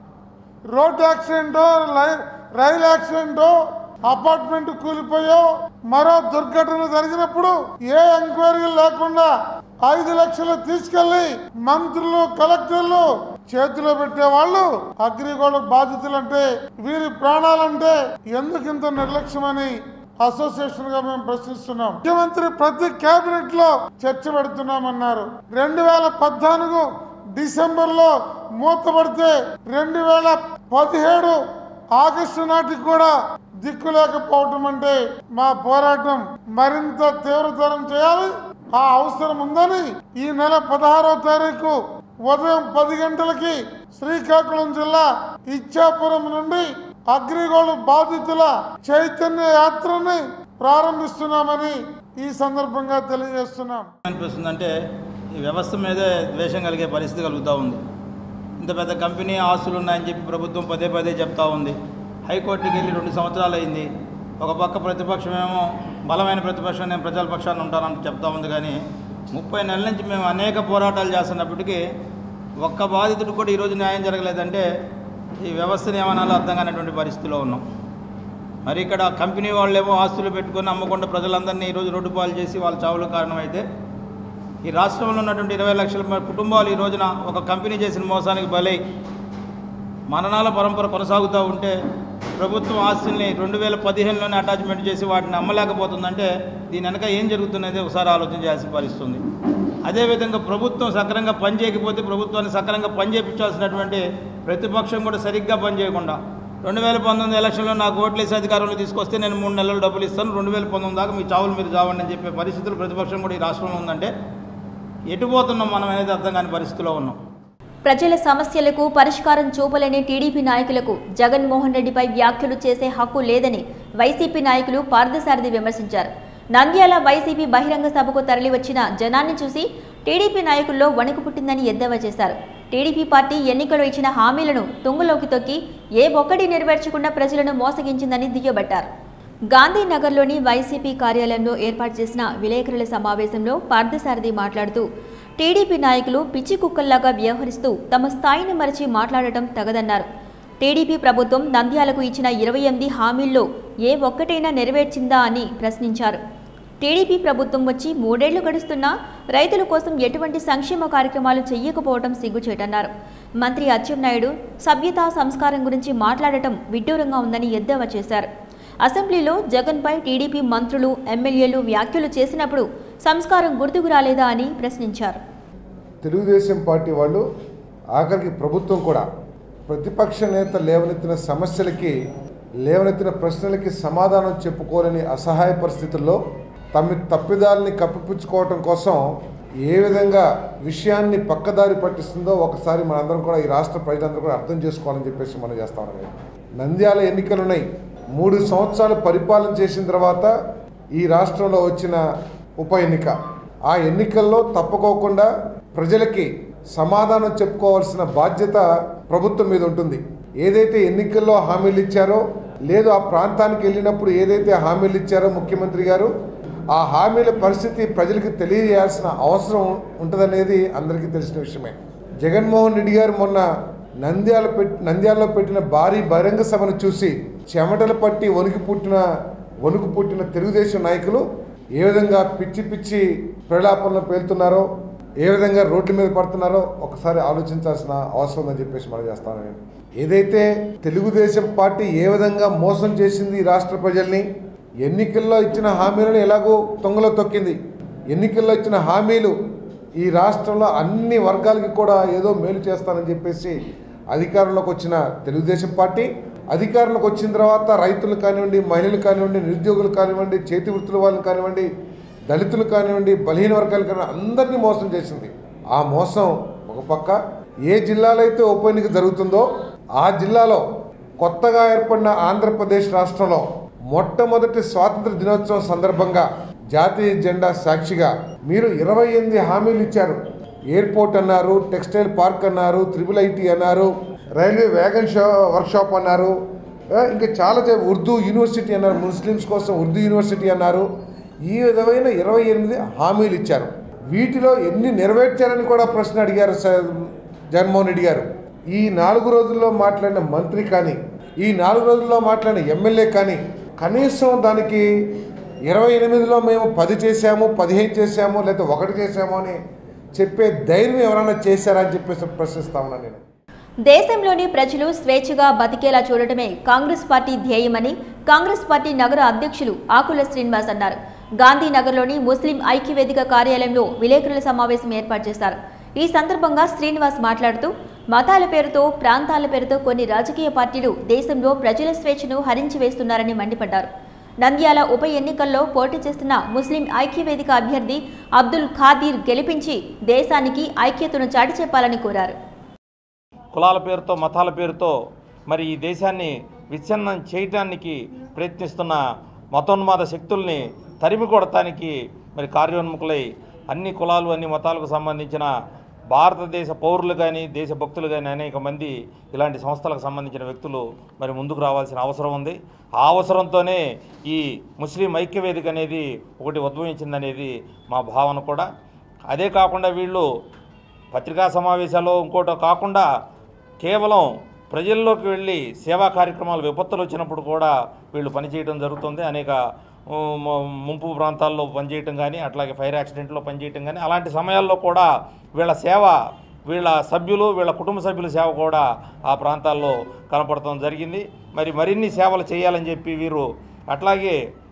రోడ్ యాక్సిడెంటో లై- రైలు యాక్సిడెంటో అపార్ట్మెంట్ కూలిపోయో మరో దుర్ఘటన జరిగినప్పుడు ఏ ఎంక్వైరీ లేకుండా ఐదు లక్షలు తీసుకెళ్లి మంత్రులు కలెక్టర్లు చేతిలో పెట్టే వాళ్ళు అగ్రిగోల్డ్ బాధితులంటే వీరి ప్రాణాలంటే ఎందుకు ఇంత నిర్లక్ష్యమని అసోసియేషన్ గా మేము ప్రశ్నిస్తున్నాం ముఖ్యమంత్రి ప్రతి కేబినెట్ లో చర్చ పెడుతున్నామన్నారు రెండు వేల పద్నాలుగు డిసెంబర్ లో మూతపడితే రెండు వేల పదిహేడు ఆగస్టు నాటికి కూడా దిక్కు లేకపోవటం అంటే మా పోరాటం మరింత తీవ్రతరం చేయాలి ఆ అవసరం ఉందని ఈ నెల పదహారో తారీఖు ఉదయం పది గంటలకి శ్రీకాకుళం జిల్లా ఇచ్చాపురం నుండి అగ్రిగోల్డ్ బాధితుల చైతన్య యాత్రని ప్రారంభిస్తున్నామని ఈ సందర్భంగా తెలియజేస్తున్నాం అనిపిస్తుందంటే ఈ వ్యవస్థ మీదే ద్వేషం కలిగే పరిస్థితి కలుగుతూ ఉంది ఇంత పెద్ద కంపెనీ ఆస్తులు ఉన్నాయని చెప్పి ప్రభుత్వం పదే పదే చెప్తా ఉంది హైకోర్టుకి వెళ్ళి రెండు సంవత్సరాలు అయింది ఒక పక్క ప్రతిపక్షం ఏమో బలమైన ప్రతిపక్షం నేను ప్రజల పక్షాన్ని ఉంటానని చెప్తా ఉంది కానీ ముప్పై నెలల నుంచి మేము అనేక పోరాటాలు చేస్తున్నప్పటికీ ఒక్క బాధితుడు కూడా ఈరోజు న్యాయం జరగలేదంటే ఈ వ్యవస్థను ఏమనాలో అర్థం కానటువంటి పరిస్థితిలో ఉన్నాం మరి ఇక్కడ కంపెనీ వాళ్ళేమో ఆస్తులు పెట్టుకొని అమ్మకుండా ప్రజలందరినీ ఈరోజు రోడ్డు పాలు చేసి వాళ్ళ చావులకు కారణమైతే ఈ రాష్ట్రంలో ఉన్నటువంటి ఇరవై లక్షల మ- కుటుంబాలు ఈ రోజున ఒక కంపెనీ చేసిన మోసానికి బలై మరణాల పరంపర కొనసాగుతూ ఉంటే ప్రభుత్వం ఆస్తుల్ని రెండు వేల పదిహేనులోనే అటాచ్మెంట్ చేసి వాటిని అమ్మలేకపోతుందంటే దీని వెనక ఏం జరుగుతున్నది ఒకసారి ఆలోచన చేయాల్సిన పరిస్థితి ఉంది అదేవిధంగా ప్రభుత్వం సక్రంగా పనిచేయకపోతే ప్రభుత్వాన్ని సక్రంగా పనిచేయించాల్సినటువంటి ప్రతిపక్షం కూడా సరిగ్గా పనిచేయకుండా రెండు వేల పంతొమ్మిది ఎలక్షన్లో నాకు ఓట్లేసి అధికారంలో తీసుకొస్తే నేను మూడు నెలలు డబ్బులు ఇస్తాను రెండు వేల పంతొమ్మిది దాకా మీ చావులు మీరు చావండి అని చెప్పే పరిస్థితులు ప్రతిపక్షం కూడా ఈ రాష్ట్రంలో ఉందంటే ఎటుపోతున్నాం మనం అనేది అర్థం కాని పరిస్థితిలో ఉన్నాం ప్రజల సమస్యలకు పరిష్కారం చూపలేని టీడీపీ నాయకులకు జగన్మోహన్ రెడ్డిపై వ్యాఖ్యలు చేసే హక్కు లేదని వైసీపీ నాయకులు పార్థసారథి విమర్శించారు నంద్యాల వైసీపీ బహిరంగ సభకు తరలివచ్చిన జనాన్ని చూసి టీడీపీ నాయకుల్లో వణుకు పుట్టిందని ఎద్దేవా చేశారు టీడీపీ పార్టీ ఎన్నికల్లో ఇచ్చిన హామీలను తుంగలోకి తొక్కి ఏ ఒక్కటి నెరవేర్చకుండా ప్రజలను మోసగించిందని దుయ్యబట్టారు గాంధీనగర్లోని వైసీపీ కార్యాలయంలో ఏర్పాటు చేసిన విలేకరుల సమావేశంలో పార్థసారథి మాట్లాడుతూ టీడీపీ నాయకులు పిచ్చి కుక్కల్లాగా వ్యవహరిస్తూ తమ స్థాయిని మరచి మాట్లాడటం తగదన్నారు టీడీపీ ప్రభుత్వం నంద్యాలకు ఇచ్చిన ఇరవై ఎనిమిది హామీల్లో ఏ ఒక్కటైనా నెరవేర్చిందా అని ప్రశ్నించారు టీడీపీ ప్రభుత్వం వచ్చి మూడేళ్లు గడుస్తున్నా రైతుల కోసం ఎటువంటి సంక్షేమ కార్యక్రమాలు చెయ్యకపోవడం సిగ్గుచేటన్నారు మంత్రి అచ్చెన్నాయుడు సభ్యతా సంస్కారం గురించి మాట్లాడటం విడ్డూరంగా ఉందని ఎద్దేవా చేశారు అసెంబ్లీలో జగన్పై టీడీపీ మంత్రులు ఎమ్మెల్యేలు వ్యాఖ్యలు చేసినప్పుడు సంస్కారం గుర్తుకు రాలేదా అని ప్రశ్నించారు తెలుగుదేశం పార్టీ వాళ్ళు ఆఖరికి ప్రభుత్వం కూడా ప్రతిపక్ష నేత లేవనెత్తిన సమస్యలకి లేవనెత్తిన ప్రశ్నలకి సమాధానం చెప్పుకోలేని అసహాయ పరిస్థితుల్లో తమ తప్పిదాలని కప్పిపుచ్చుకోవటం కోసం ఏ విధంగా విషయాన్ని పక్కదారి పట్టిస్తుందో ఒకసారి మనందరం కూడా ఈ రాష్ట్ర ప్రజలందరూ కూడా అర్థం చేసుకోవాలని చెప్పేసి మనం చేస్తా ఉన్నాం నంద్యాల ఎన్నికలు ఉన్నాయి మూడు సంవత్సరాలు పరిపాలన చేసిన తర్వాత ఈ రాష్ట్రంలో వచ్చిన ఉప ఎన్నిక ఆ ఎన్నికల్లో తప్పుకోకుండా ప్రజలకి సమాధానం చెప్పుకోవాల్సిన బాధ్యత ప్రభుత్వం మీద ఉంటుంది ఏదైతే ఎన్నికల్లో హామీలు ఇచ్చారో లేదు ఆ ప్రాంతానికి వెళ్ళినప్పుడు ఏదైతే హామీలు ఇచ్చారో ముఖ్యమంత్రి గారు ఆ హామీల పరిస్థితి ప్రజలకు తెలియజేయాల్సిన అవసరం ఉంటుందనేది అందరికీ తెలిసిన విషయమే జగన్మోహన్ రెడ్డి గారు మొన్న నంద్యాల పెట్టి నంద్యాలలో పెట్టిన భారీ బహిరంగ సభను చూసి చెమటలు పట్టి వణుకు పుట్టిన వణుకు పుట్టిన తెలుగుదేశం నాయకులు ఏ విధంగా పిచ్చి పిచ్చి ప్రలాపనలు పేలుతున్నారో ఏ విధంగా రోడ్ల మీద పడుతున్నారో ఒకసారి ఆలోచించాల్సిన అవసరం ఉందని చెప్పేసి మనం చేస్తాను నేను ఏదైతే తెలుగుదేశం పార్టీ ఏ విధంగా మోసం చేసింది ఈ రాష్ట్ర ప్రజల్ని ఎన్నికల్లో ఇచ్చిన హామీలను ఎలాగో తొంగలో తొక్కింది ఎన్నికల్లో ఇచ్చిన హామీలు ఈ రాష్ట్రంలో అన్ని వర్గాలకి కూడా ఏదో మేలు చేస్తానని చెప్పేసి అధికారంలోకి వచ్చిన తెలుగుదేశం పార్టీ అధికారంలోకి వచ్చిన తర్వాత రైతులు కానివ్వండి మహిళలు కానివ్వండి నిరుద్యోగులు కానివ్వండి చేతి వృత్తుల వాళ్ళని కానివ్వండి దళితులు కానివ్వండి బలహీన వర్గాలు కానివ్వండి అందరినీ మోసం చేసింది ఆ మోసం ఒక పక్క ఏ జిల్లాలో అయితే ఉప ఎన్నిక జరుగుతుందో ఆ జిల్లాలో కొత్తగా ఏర్పడిన ఆంధ్రప్రదేశ్ రాష్ట్రంలో మొట్టమొదటి స్వాతంత్ర దినోత్సవం సందర్భంగా జాతీయ జెండా సాక్షిగా మీరు ఇరవై ఎనిమిది హామీలు ఇచ్చారు ఎయిర్పోర్ట్ అన్నారు టెక్స్టైల్ పార్క్ అన్నారు త్రిబుల్ ఐటీ అన్నారు రైల్వే వ్యాగన్ షా వర్క్షాప్ అన్నారు ఆ, ఇంకా చాలా చే- ఉర్దూ యూనివర్సిటీ అన్నారు ముస్లిమ్స్ కోసం ఉర్దూ యూనివర్సిటీ అన్నారు ఈ విధమైన ఇరవై ఎనిమిది హామీలు ఇచ్చారు వీటిలో ఎన్ని నెరవేర్చారని కూడా ప్రశ్న అడిగారు స- జగన్మోహన్ రెడ్డి గారు ఈ నాలుగు రోజుల్లో మాట్లాడిన మంత్రి కానీ ఈ నాలుగు రోజుల్లో మాట్లాడిన ఎమ్మెల్యే కానీ కనీసం దానికి ఇరవై ఎనిమిదిలో మేము పది చేశాము పదిహేను చేశాము లేదా ఒకటి చేశాము అని చెప్పే ధైర్యం ఎవరైనా చేశారా అని చెప్పేసి ప్రశ్నిస్తా ఉన్నాను నేను దేశంలోని ప్రజలు స్వేచ్ఛగా బతికేలా చూడటమే కాంగ్రెస్ పార్టీ ధ్యేయమని కాంగ్రెస్ పార్టీ నగర అధ్యక్షులు ఆకుల శ్రీనివాస్ అన్నారు గాంధీనగర్లోని ముస్లిం ఐక్యవేదిక కార్యాలయంలో విలేకరుల సమావేశం ఏర్పాటు చేశారు ఈ సందర్భంగా శ్రీనివాస్ మాట్లాడుతూ మతాల పేరుతో ప్రాంతాల పేరుతో కొన్ని రాజకీయ పార్టీలు దేశంలో ప్రజల స్వేచ్ఛను హరించి వేస్తున్నారని మండిపడ్డారు నంద్యాల ఉప ఎన్నికల్లో పోటీ చేస్తున్న ముస్లిం ఐక్యవేదిక అభ్యర్థి అబ్దుల్ ఖాదీర్ గెలిపించి దేశానికి ఐక్యతను చాటి చెప్పాలని కోరారు కులాల పేరుతో మతాల పేరుతో మరి ఈ దేశాన్ని విచ్ఛిన్నం చేయటానికి ప్రయత్నిస్తున్న మతోన్మాద శక్తుల్ని తరిమి కొడటానికి మరి కార్యోన్ముఖులై అన్ని కులాలు అన్ని మతాలకు సంబంధించిన భారతదేశ పౌరులు కానీ దేశభక్తులు కానీ అనేక మంది ఇలాంటి సంస్థలకు సంబంధించిన వ్యక్తులు మరి ముందుకు రావాల్సిన అవసరం ఉంది ఆ అవసరంతోనే ఈ ముస్లిం ఐక్యవేదిక అనేది ఒకటి ఉద్భవించిందనేది మా భావన కూడా అదే కాకుండా వీళ్ళు పత్రికా సమావేశాలు ఇంకోటో కాకుండా కేవలం ప్రజల్లోకి వెళ్ళి సేవా కార్యక్రమాలు విపత్తులు వచ్చినప్పుడు కూడా వీళ్ళు పనిచేయడం జరుగుతుంది అనేక ఉమ్, ముంపు ప్రాంతాల్లో పనిచేయటం కానీ అట్లాగే ఫైర్ యాక్సిడెంట్లో పనిచేయటం కానీ అలాంటి సమయాల్లో కూడా వీళ్ళ సేవ వీళ్ళ సభ్యులు వీళ్ళ కుటుంబ సభ్యుల సేవ కూడా ఆ ప్రాంతాల్లో కనపడటం జరిగింది మరి మరిన్ని సేవలు చేయాలని చెప్పి వీరు అట్లాగే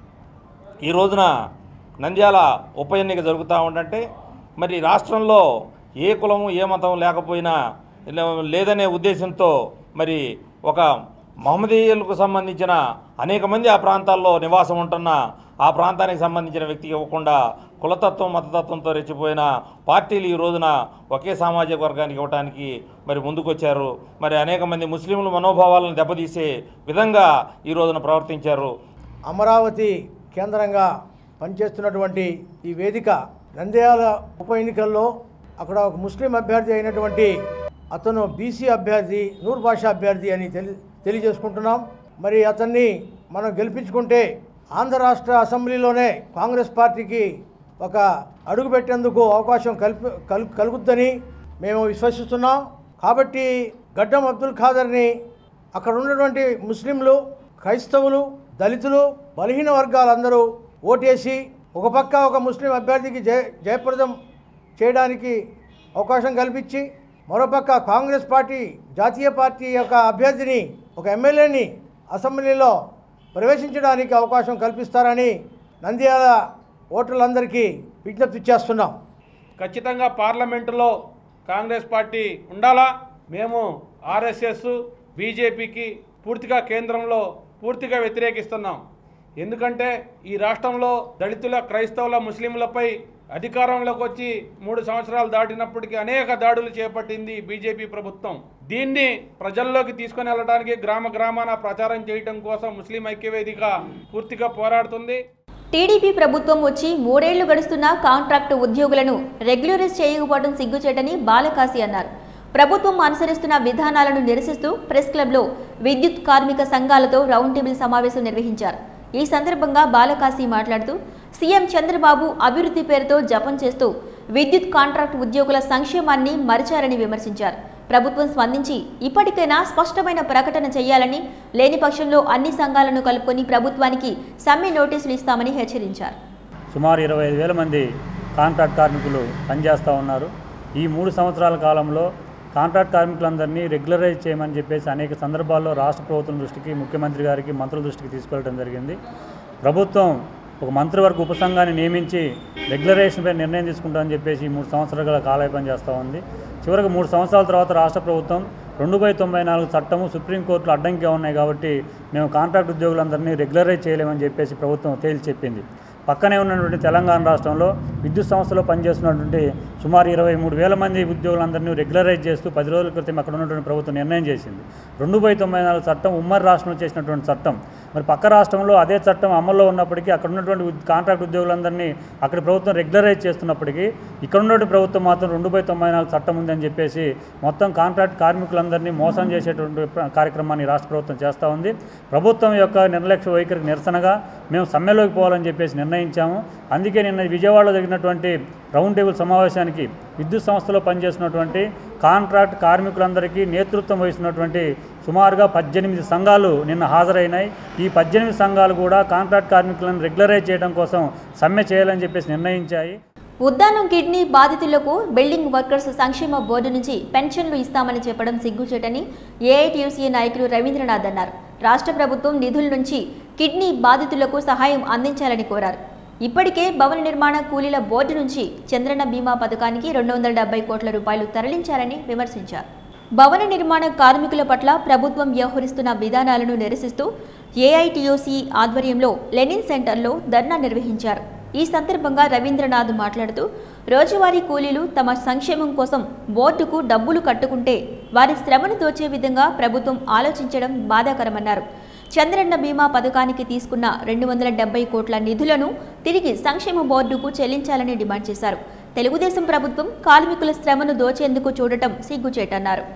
ఈ రోజున నంద్యాల ఉప ఎన్నిక జరుగుతూ ఉందంటే మరి రాష్ట్రంలో ఏ కులము ఏ మతం లేకపోయినా లే- లేదనే ఉద్దేశంతో మరి ఒక మహమ్మదీయులకు సంబంధించిన అనేక మంది ఆ ప్రాంతాల్లో నివాసం ఉంటున్న ఆ ప్రాంతానికి సంబంధించిన వ్యక్తికి ఇవ్వకుండా కులతత్వం మతతత్వంతో రెచ్చిపోయిన పార్టీలు ఈ రోజున ఒకే సామాజిక వర్గానికి ఇవ్వడానికి మరి ముందుకొచ్చారు మరి అనేక మంది ముస్లింల మనోభావాలను దెబ్బతీసే విధంగా ఈ రోజున ప్రవర్తించారు అమరావతి కేంద్రంగా పనిచేస్తున్నటువంటి ఈ వేదిక నంద్యాల ఉప ఎన్నికల్లో అక్కడ ఒక ముస్లిం అభ్యర్థి అయినటువంటి అతను బీసీ అభ్యర్థి నూర్ భాషా అభ్యర్థి అని తెలి తెలియజేసుకుంటున్నాం మరి అతన్ని మనం గెలిపించుకుంటే ఆంధ్ర రాష్ట్ర అసెంబ్లీలోనే కాంగ్రెస్ పార్టీకి ఒక అడుగు పెట్టేందుకు అవకాశం కల్పి కల్ కలుగుద్దని మేము విశ్వసిస్తున్నాం కాబట్టి గడ్డం అబ్దుల్ ఖాదర్ని అక్కడ ఉన్నటువంటి ముస్లింలు క్రైస్తవులు దళితులు బలహీన వర్గాలందరూ ఓటేసి ఒక పక్క ఒక ముస్లిం అభ్యర్థికి జయ జయప్రదం చేయడానికి అవకాశం కల్పించి మరోపక్క కాంగ్రెస్ పార్టీ జాతీయ పార్టీ యొక్క అభ్యర్థిని ఒక ఎమ్మెల్యేని అసెంబ్లీలో ప్రవేశించడానికి అవకాశం కల్పిస్తారని నంద్యాల ఓటర్లందరికీ విజ్ఞప్తి చేస్తున్నాం ఖచ్చితంగా పార్లమెంటులో కాంగ్రెస్ పార్టీ ఉండాలా మేము ఆర్ఎస్ఎస్ బీజేపీకి పూర్తిగా కేంద్రంలో పూర్తిగా వ్యతిరేకిస్తున్నాం ఎందుకంటే ఈ రాష్ట్రంలో దళితుల క్రైస్తవుల ముస్లింలపై అధికారంలోకి వచ్చి మూడు సంవత్సరాలు దాటినప్పటికీ అనేక దాడులు చేపట్టింది బీజేపీ ప్రభుత్వం దీన్ని ప్రజల్లోకి తీసుకొని వెళ్ళడానికి గ్రామ గ్రామాన ప్రచారం చేయడం కోసం ముస్లిం ఐక్యవేదిక పూర్తిగా పోరాడుతుంది టీడీపీ ప్రభుత్వం వచ్చి మూడేళ్లు గడుస్తున్నా కాంట్రాక్టు ఉద్యోగులను రెగ్యులరైజ్ చేయకపోవడం సిగ్గుచేటని బాలకాశి అన్నారు ప్రభుత్వం అనుసరిస్తున్న విధానాలను నిరసిస్తూ ప్రెస్ క్లబ్లో విద్యుత్ కార్మిక సంఘాలతో రౌండ్ టేబుల్ సమావేశం నిర్వహించారు ఈ సందర్భంగా బాలకాశి మాట్లాడుతూ సీఎం చంద్రబాబు అభివృద్ధి పేరుతో జపం చేస్తూ విద్యుత్ కాంట్రాక్ట్ ఉద్యోగుల సంక్షేమాన్ని మరిచారని విమర్శించారు ప్రభుత్వం స్పందించి ఇప్పటికైనా స్పష్టమైన ప్రకటన చేయాలని లేని పక్షంలో అన్ని సంఘాలను కలుపుకొని ప్రభుత్వానికి సమ్మె నోటీసులు ఇస్తామని హెచ్చరించారు సుమారు ఇరవై ఐదు వేల మంది కాంట్రాక్ట్ కార్మికులు పనిచేస్తూ ఉన్నారు ఈ మూడు సంవత్సరాల కాలంలో కాంట్రాక్ట్ కార్మికులందరినీ రెగ్యులరైజ్ చేయమని చెప్పేసి అనేక సందర్భాల్లో రాష్ట్ర ప్రభుత్వం దృష్టికి ముఖ్యమంత్రి గారికి మంత్రుల దృష్టికి తీసుకెళ్ళడం జరిగింది ప్రభుత్వం ఒక మంత్రివర్గ ఉపసంఘాన్ని నియమించి రెగ్యులరేషన్పై నిర్ణయం తీసుకుంటామని చెప్పేసి ఈ మూడు సంవత్సరాల కాలయాపన చేస్తూ ఉంది చివరికి మూడు సంవత్సరాల తర్వాత రాష్ట్ర ప్రభుత్వం రెండు బై తొంభై నాలుగు చట్టము సుప్రీంకోర్టులో అడ్డంకిగా ఉన్నాయి కాబట్టి మేము కాంట్రాక్ట్ ఉద్యోగులందరినీ రెగ్యులరైజ్ చేయలేమని చెప్పేసి ప్రభుత్వం తేల్చి చెప్పింది పక్కనే ఉన్నటువంటి తెలంగాణ రాష్ట్రంలో విద్యుత్ సంస్థలో పనిచేస్తున్నటువంటి సుమారు ఇరవై మూడు వేల మంది ఉద్యోగులందరినీ రెగ్యులరైజ్ చేస్తూ పది రోజుల క్రితం అక్కడ ఉన్నటువంటి ప్రభుత్వం నిర్ణయం చేసింది రెండు బై తొంభై నాలుగు చట్టం ఉమ్మడి రాష్ట్రంలో చేసినటువంటి చట్టం మరి పక్క రాష్ట్రంలో అదే చట్టం అమల్లో ఉన్నప్పటికీ అక్కడ ఉన్నటువంటి ఉద్- కాంట్రాక్ట్ ఉద్యోగులందరినీ అక్కడ ప్రభుత్వం రెగ్యులరైజ్ చేస్తున్నప్పటికీ ఇక్కడ ఉన్నటువంటి ప్రభుత్వం మాత్రం రెండు బై తొంభై నాలుగు చట్టం ఉందని చెప్పేసి మొత్తం కాంట్రాక్ట్ కార్మికులందరినీ మోసం చేసేటువంటి ప్ర- కార్యక్రమాన్ని రాష్ట్ర ప్రభుత్వం చేస్తూ ఉంది ప్రభుత్వం యొక్క నిర్లక్ష్య వైఖరికి నిరసనగా మేము సమ్మెలోకి పోవాలని చెప్పేసి నిర్ణయించాము అందుకే నిన్న విజయవాడలో జరిగినటువంటి రౌండ్ టేబుల్ సమావేశానికి విద్యుత్ సంస్థలో పనిచేస్తున్నటువంటి కాంట్రాక్ట్ కార్మికులందరికీ నేతృత్వం వహిస్తున్నటువంటి సుమారుగా పద్దెనిమిది సంఘాలు నిన్న హాజరైనాయి ఈ పద్దెనిమిది సంఘాలు కూడా కాంట్రాక్ట్ కార్మికులను రెగ్యులరైజ్ చేయడం కోసం సమ్మె చేయాలని చెప్పేసి నిర్ణయించాయి ఉద్దానం కిడ్నీ బాధితులకు బిల్డింగ్ వర్కర్స్ సంక్షేమ బోర్డు నుంచి పెన్షన్లు ఇస్తామని చెప్పడం సిగ్గుచేటని ఏఐటీయూసీ నాయకులు రవీంద్రనాథ్ అన్నారు రాష్ట్ర ప్రభుత్వం నిధుల నుంచి కిడ్నీ బాధితులకు సహాయం అందించాలని కోరారు ఇప్పటికే భవన నిర్మాణ కూలీల బోర్డు నుంచి చంద్రన్న బీమా పథకానికి రెండు వందల డెబ్బై కోట్ల రూపాయలు తరలించారని విమర్శించారు భవన నిర్మాణ కార్మికుల పట్ల ప్రభుత్వం వ్యవహరిస్తున్న విధానాలను నిరసిస్తూ ఏఐటీయూసీ ఆధ్వర్యంలో లెనిన్ సెంటర్లో ధర్నా నిర్వహించారు ఈ సందర్భంగా రవీంద్రనాథ్ మాట్లాడుతూ రోజువారీ కూలీలు తమ సంక్షేమం కోసం బోర్డుకు డబ్బులు కట్టుకుంటే వారి శ్రమను దోచే విధంగా ప్రభుత్వం ఆలోచించడం బాధాకరమన్నారు చంద్రన్న బీమా పథకానికి తీసుకున్న రెండు వందల డెబ్బై కోట్ల నిధులను తిరిగి సంక్షేమ బోర్డుకు చెల్లించాలని డిమాండ్ చేశారు తెలుగుదేశం ప్రభుత్వం కార్మికుల శ్రమను దోచేందుకు చూడటం సిగ్గుచేటన్నారు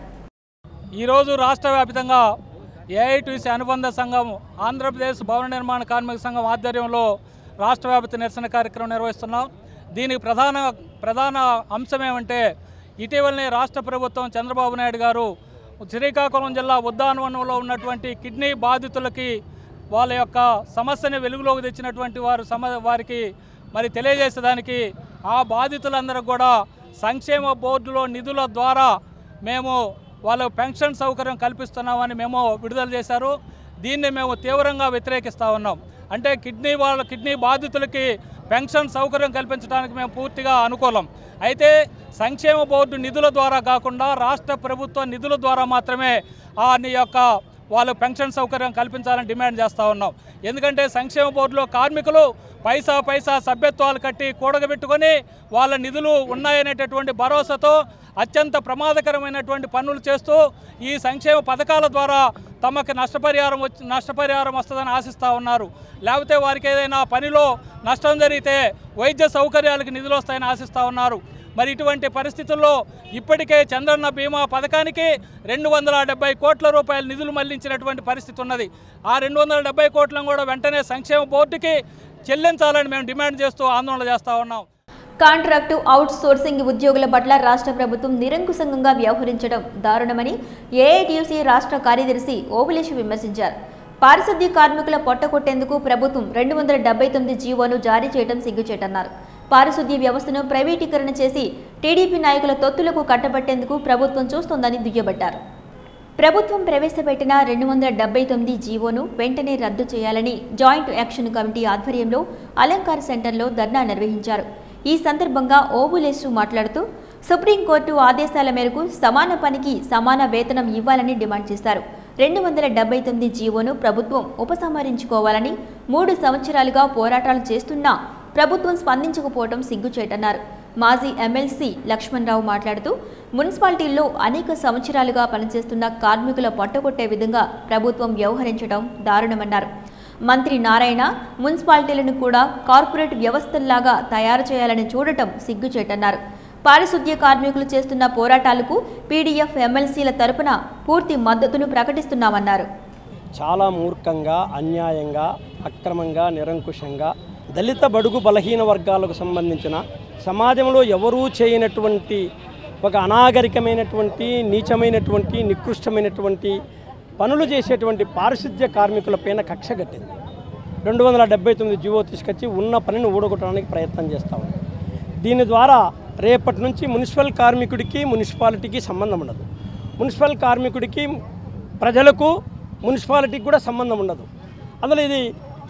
ఈరోజు రాష్ట్ర వ్యాప్తంగా ఏఐటీసీ అనుబంధ సంఘం ఆంధ్రప్రదేశ్ భవన నిర్మాణ కార్మిక సంఘం ఆధ్వర్యంలో రాష్ట్ర వ్యాప్త నిరసన కార్యక్రమం నిర్వహిస్తున్నాం దీనికి ప్రధాన ప్రధాన అంశం ఏమంటే ఇటీవలనే రాష్ట్ర ప్రభుత్వం చంద్రబాబు నాయుడు గారు శ్రీకాకుళం జిల్లా ఉద్దానవనంలో ఉన్నటువంటి కిడ్నీ బాధితులకి వాళ్ళ యొక్క సమస్యని వెలుగులోకి తెచ్చినటువంటి వారు సమ వారికి మరి తెలియజేసేదానికి ఆ బాధితులందరూ కూడా సంక్షేమ బోర్డులో నిధుల ద్వారా మేము వాళ్ళ పెన్షన్ సౌకర్యం కల్పిస్తున్నామని మేము విడుదల చేశారు దీన్ని మేము తీవ్రంగా వ్యతిరేకిస్తూ ఉన్నాం అంటే కిడ్నీ వాళ్ళ కిడ్నీ బాధితులకి పెన్షన్ సౌకర్యం కల్పించడానికి మేము పూర్తిగా అనుకూలం అయితే సంక్షేమ బోర్డు నిధుల ద్వారా కాకుండా రాష్ట్ర ప్రభుత్వ నిధుల ద్వారా మాత్రమే ఆ ని యొక్క వాళ్ళు పెన్షన్ సౌకర్యం కల్పించాలని డిమాండ్ చేస్తూ ఉన్నాం ఎందుకంటే సంక్షేమ బోర్డులో కార్మికులు పైసా పైసా సభ్యత్వాలు కట్టి కూడగబెట్టుకొని వాళ్ళ నిధులు ఉన్నాయనేటటువంటి భరోసాతో అత్యంత ప్రమాదకరమైనటువంటి పనులు చేస్తూ ఈ సంక్షేమ పథకాల ద్వారా తమకు నష్టపరిహారం వచ్చి నష్టపరిహారం వస్తుందని ఆశిస్తూ ఉన్నారు లేకపోతే వారికి ఏదైనా పనిలో నష్టం జరిగితే వైద్య సౌకర్యాలకు నిధులు వస్తాయని ఆశిస్తూ ఉన్నారు మరి ఇటువంటి పరిస్థితుల్లో ఇప్పటికే చంద్రన్న బీమా పథకానికి రెండు వందల డెబ్బై కోట్ల రూపాయల నిధులు మళ్లించినటువంటి పరిస్థితి ఉన్నది ఆ రెండు వందల డెబ్బై కోట్లను కూడా వెంటనే సంక్షేమ బోర్డుకి చెల్లించాలని మేము డిమాండ్ చేస్తూ ఆందోళన చేస్తూ ఉన్నాం కాంట్రాక్టు అవుట్ సోర్సింగ్ ఉద్యోగుల పట్ల రాష్ట్ర ప్రభుత్వం నిరంకుశంగా వ్యవహరించడం దారుణమని ఏఐటియుసి రాష్ట్ర కార్యదర్శి ఓబులేష్ విమర్శించారు పారిశుద్ధ్య కార్మికుల పొట్టకొట్టేందుకు ప్రభుత్వం రెండు వందల డెబ్బై తొమ్మిది జీవోను జారీ చేయడం సిగ్గుచేటన్నారు పారిశుద్ధ్య వ్యవస్థను ప్రైవేటీకరణ చేసి టీడీపీ నాయకుల తొత్తులకు కట్టబట్టేందుకు ప్రభుత్వం చూస్తోందని దుయ్యబట్టారు ప్రభుత్వం ప్రవేశపెట్టిన రెండు వందల డెబ్బై తొమ్మిది జీవోను వెంటనే రద్దు చేయాలని జాయింట్ యాక్షన్ కమిటీ ఆధ్వర్యంలో అలంకార్ సెంటర్లో ధర్నా నిర్వహించారు ఈ సందర్భంగా ఓబులేసు మాట్లాడుతూ సుప్రీంకోర్టు ఆదేశాల మేరకు సమాన పనికి సమాన వేతనం ఇవ్వాలని డిమాండ్ చేశారు రెండు వందల డెబ్బై తొమ్మిది జీవోను ప్రభుత్వం ఉపసంహరించుకోవాలని మూడు సంవత్సరాలుగా పోరాటాలు చేస్తున్నా ప్రభుత్వం స్పందించకపోవడం సిగ్గుచేటన్నారు మాజీ ఎమ్మెల్సీ లక్ష్మణరావు మాట్లాడుతూ మున్సిపాలిటీల్లో అనేక సంవత్సరాలుగా పనిచేస్తున్న కార్మికుల పొట్టగొట్టే విధంగా ప్రభుత్వం వ్యవహరించడం దారుణమన్నారు మంత్రి నారాయణ మున్సిపాలిటీలను కూడా కార్పొరేట్ వ్యవస్థల్లాగా తయారు చేయాలని చూడటం సిగ్గుచేటన్నారు పారిశుద్ధ్య కార్మికులు చేస్తున్న పోరాటాలకు పీడీఎఫ్ ఎమ్మెల్సీల తరపున పూర్తి మద్దతును ప్రకటిస్తున్నామన్నారు చాలా మూర్ఖంగా అన్యాయంగా అక్రమంగా నిరంకుశంగా దళిత బడుగు బలహీన వర్గాలకు సంబంధించిన సమాజంలో ఎవరూ చేయనటువంటి ఒక అనాగరికమైనటువంటి నీచమైనటువంటి నికృష్టమైనటువంటి పనులు చేసేటువంటి పారిశుద్ధ్య కార్మికులపైన కక్ష కట్టింది రెండు వందల డెబ్బై తొమ్మిది జీవో తీసుకొచ్చి ఉన్న పనిని ఊడగొట్టడానికి ప్రయత్నం చేస్తూ ఉంది దీని ద్వారా రేపటి నుంచి మున్సిపల్ కార్మికుడికి మున్సిపాలిటీకి సంబంధం ఉండదు మున్సిపల్ కార్మికుడికి ప్రజలకు మున్సిపాలిటీకి కూడా సంబంధం ఉండదు అందులో ఇది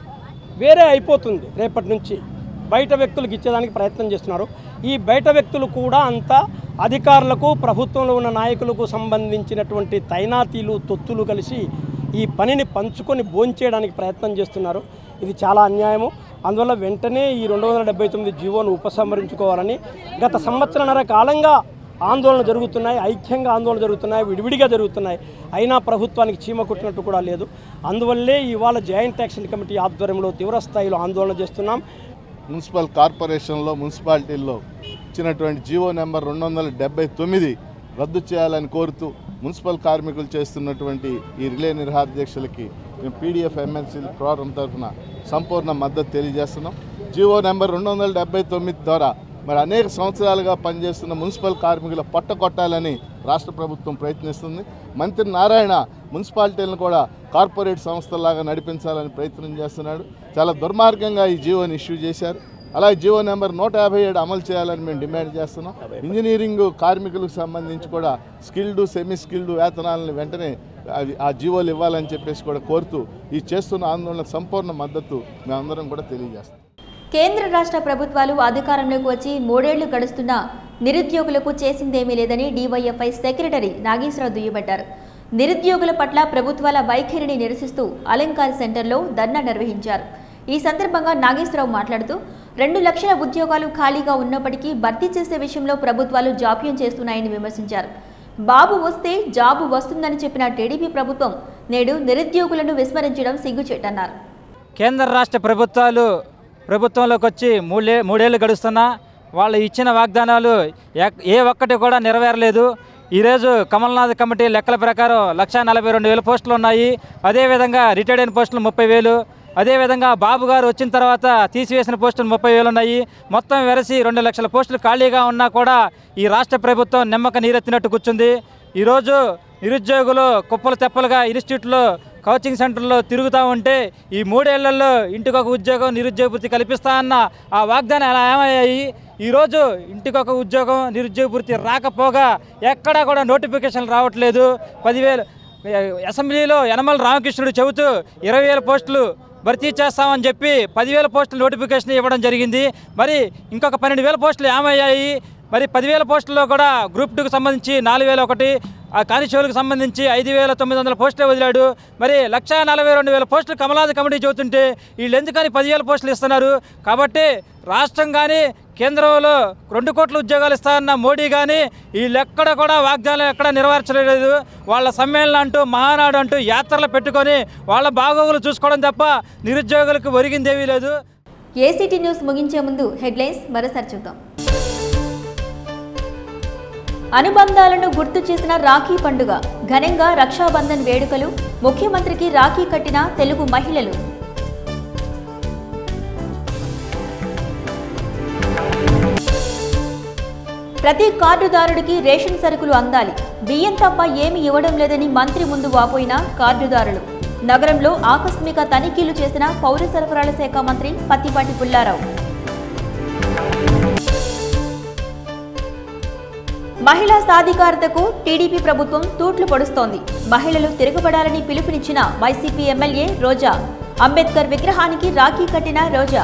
వేరే అయిపోతుంది రేపటి నుంచి బయట వ్యక్తులకు ఇచ్చేదానికి ప్రయత్నం చేస్తున్నారు ఈ బయట వ్యక్తులు కూడా అంత అధికారులకు ప్రభుత్వంలో ఉన్న నాయకులకు సంబంధించినటువంటి తైనాతీలు తొత్తులు కలిసి ఈ పనిని పంచుకొని భోంచేయడానికి ప్రయత్నం చేస్తున్నారు ఇది చాలా అన్యాయము అందువల్ల వెంటనే ఈ రెండు వందల డెబ్బై తొమ్మిది జీవోను ఉపసంహరించుకోవాలని గత సంవత్సరన్నర కాలంగా ఆందోళన జరుగుతున్నాయి ఐక్యంగా ఆందోళన జరుగుతున్నాయి విడివిడిగా జరుగుతున్నాయి అయినా ప్రభుత్వానికి చీమ కుట్టినట్టు కూడా లేదు అందువల్లే ఇవాళ జాయింట్ యాక్షన్ కమిటీ ఆధ్వర్యంలో తీవ్ర స్థాయిలో ఆందోళన చేస్తున్నాం మున్సిపల్ కార్పొరేషన్లో మున్సిపాలిటీల్లో ఇచ్చినటువంటి జీవో నెంబర్ రెండు వందల డెబ్బై తొమ్మిది రద్దు చేయాలని కోరుతూ మున్సిపల్ కార్మికులు చేస్తున్నటువంటి ఈ రిలే నిర్హాధ్యక్షులకి మేము పీడీఎఫ్ ఎమ్మెల్సీ ప్రోగ్రాం తరఫున సంపూర్ణ మద్దతు తెలియజేస్తున్నాం జీవో నెంబర్ రెండు వందల డెబ్బై తొమ్మిది ద్వారా మరి అనేక సంవత్సరాలుగా పనిచేస్తున్న మున్సిపల్ కార్మికుల పొట్ట కొట్టాలని రాష్ట్ర ప్రభుత్వం ప్రయత్నిస్తుంది మంత్రి నారాయణ మున్సిపాలిటీలను కూడా కార్పొరేట్ సంస్థలాగా నడిపించాలని ప్రయత్నం చేస్తున్నాడు చాలా దుర్మార్గంగా ఈ జీవోని ఇష్యూ చేశారు అలాగే జీవో నెంబర్ నూట యాభై ఏడు అమలు చేయాలని మేము డిమాండ్ చేస్తున్నాం ఇంజనీరింగ్ కార్మికులకు సంబంధించి కూడా స్కిల్డ్ సెమీ స్కిల్డ్ వేతనాలను వెంటనే అవి ఆ జీవోలు ఇవ్వాలని చెప్పేసి కూడా కోరుతూ ఈ చేస్తున్న ఆందోళనకు సంపూర్ణ మద్దతు మేమందరం కూడా తెలియజేస్తాం కేంద్ర రాష్ట్ర ప్రభుత్వాలు అధికారంలోకి వచ్చి మూడేళ్లు గడుస్తున్నా నిరుద్యోగులకు చేసిందేమీ లేదని డీవైఎఫ్ఐ సెక్రటరీ నాగేశ్వరరావు దుయ్యబట్టారు నిరుద్యోగుల పట్ల ప్రభుత్వాల వైఖరిని నిరసిస్తూ అలంకార్ సెంటర్లో ధర్నా నిర్వహించారు ఈ సందర్భంగా నాగేశ్వరరావు మాట్లాడుతూ రెండు లక్షల ఉద్యోగాలు ఖాళీగా ఉన్నప్పటికీ భర్తీ చేసే విషయంలో ప్రభుత్వాలు జాప్యం చేస్తున్నాయని విమర్శించారు బాబు వస్తే జాబు వస్తుందని చెప్పిన టీడీపీ ప్రభుత్వం నేడు నిరుద్యోగులను విస్మరించడం సిగ్గుచేటన్నారు కేంద్ర రాష్ట్ర ప్రభుత్వాలు ప్రభుత్వంలోకి వచ్చి మూడే మూడేళ్ళు గడుస్తున్నా వాళ్ళు ఇచ్చిన వాగ్దానాలు ఎక్- ఏ ఒక్కటి కూడా నెరవేరలేదు ఈరోజు కమల్నాథ్ కమిటీ లెక్కల ప్రకారం లక్షా నలభై రెండు వేల పోస్టులు ఉన్నాయి అదేవిధంగా రిటైర్డ్ అయిన పోస్టులు ముప్పై వేలు అదేవిధంగా బాబు గారు వచ్చిన తర్వాత తీసివేసిన పోస్టులు ముప్పై వేలు ఉన్నాయి మొత్తం వెరసి రెండు లక్షల పోస్టులు ఖాళీగా ఉన్నా కూడా ఈ రాష్ట్ర ప్రభుత్వం నిమ్మక నీరెత్తినట్టు కూర్చుంది ఈరోజు నిరుద్యోగులు కుప్పలు తెప్పలుగా ఇన్స్టిట్యూట్లో కోచింగ్ సెంటర్లో తిరుగుతూ ఉంటే ఈ మూడేళ్లలో ఇంటికి ఒక ఉద్యోగం నిరుద్యోగ వృత్తి కల్పిస్తా అన్న ఆ వాగ్దానం ఎలా ఏమయ్యాయి ఈరోజు ఇంటికొక ఉద్యోగం నిరుద్యోగ వృత్తి రాకపోగా ఎక్కడా కూడా నోటిఫికేషన్ రావట్లేదు పదివేలు అసెంబ్లీలో యనమల రామకృష్ణుడు చెబుతూ ఇరవై వేల పోస్టులు భర్తీ చేస్తామని చెప్పి పదివేల పోస్టులు నోటిఫికేషన్ ఇవ్వడం జరిగింది మరి ఇంకొక పన్నెండు వేల పోస్టులు ఏమయ్యాయి మరి పదివేల పోస్టుల్లో కూడా గ్రూప్ టూకి సంబంధించి నాలుగు వేల ఒకటి ఆ కానిస్టేబుల్కి సంబంధించి ఐదు వేల తొమ్మిది వందల పోస్టులే వదిలాడు మరి లక్ష నలభై రెండు వేల పోస్టులు కమలాది కమిటీ చెబుతుంటే వీళ్ళు ఎందుకని పదివేల పోస్టులు ఇస్తున్నారు కాబట్టి రాష్ట్రం కానీ కేంద్రంలో రెండు కోట్ల ఉద్యోగాలు ఇస్తారన్న మోడీ కానీ వీళ్ళెక్కడ కూడా వాగ్దానం ఎక్కడ నెరవేర్చలేదు వాళ్ళ సమ్మేళనం అంటూ మహానాడు అంటూ యాత్రలు పెట్టుకొని వాళ్ళ బాగోగులు చూసుకోవడం తప్ప నిరుద్యోగులకు ఒరిగిందేమీ లేదు ఏసీటీ న్యూస్ ముగించే ముందు హెడ్లైన్స్ మరోసారి చూద్దాం అనుబంధాలను గుర్తు చేసిన రాఖీ పండుగ ఘనంగా రక్షాబంధన్ వేడుకలు ముఖ్యమంత్రికి రాఖీ కట్టిన తెలుగు మహిళలు ప్రతి కార్డుదారుడికి రేషన్ సరుకులు అందాలి బియ్యం తప్ప ఏమి ఇవ్వడం లేదని మంత్రి ముందు వాపోయిన కార్డుదారులు నగరంలో ఆకస్మిక తనిఖీలు చేసిన పౌర సరఫరాల శాఖ మంత్రి పత్తిపాటి పుల్లారావు మహిళా సాధికారతకు టీడీపీ ప్రభుత్వం తూట్లు పొడుస్తోంది మహిళలు తిరగబడాలని పిలుపునిచ్చిన వైసీపీ ఎమ్మెల్యే రోజా అంబేద్కర్ విగ్రహానికి రాఖీ కట్టిన రోజా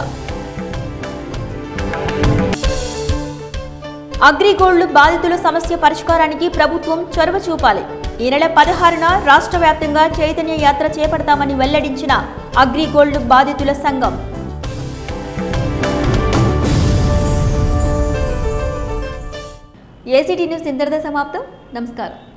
అగ్రిగోల్డ్ బాధితుల సమస్య పరిష్కారానికి ప్రభుత్వం చొరవ చూపాలి ఈ నెల పదహారున రాష్ట్ర వ్యాప్తంగా చైతన్య యాత్ర చేపడతామని వెల్లడించిన అగ్రిగోల్డ్ బాధితుల సంఘం ఏసీటీ న్యూస్ ఇంతటితో సమాప్తం నమస్కారం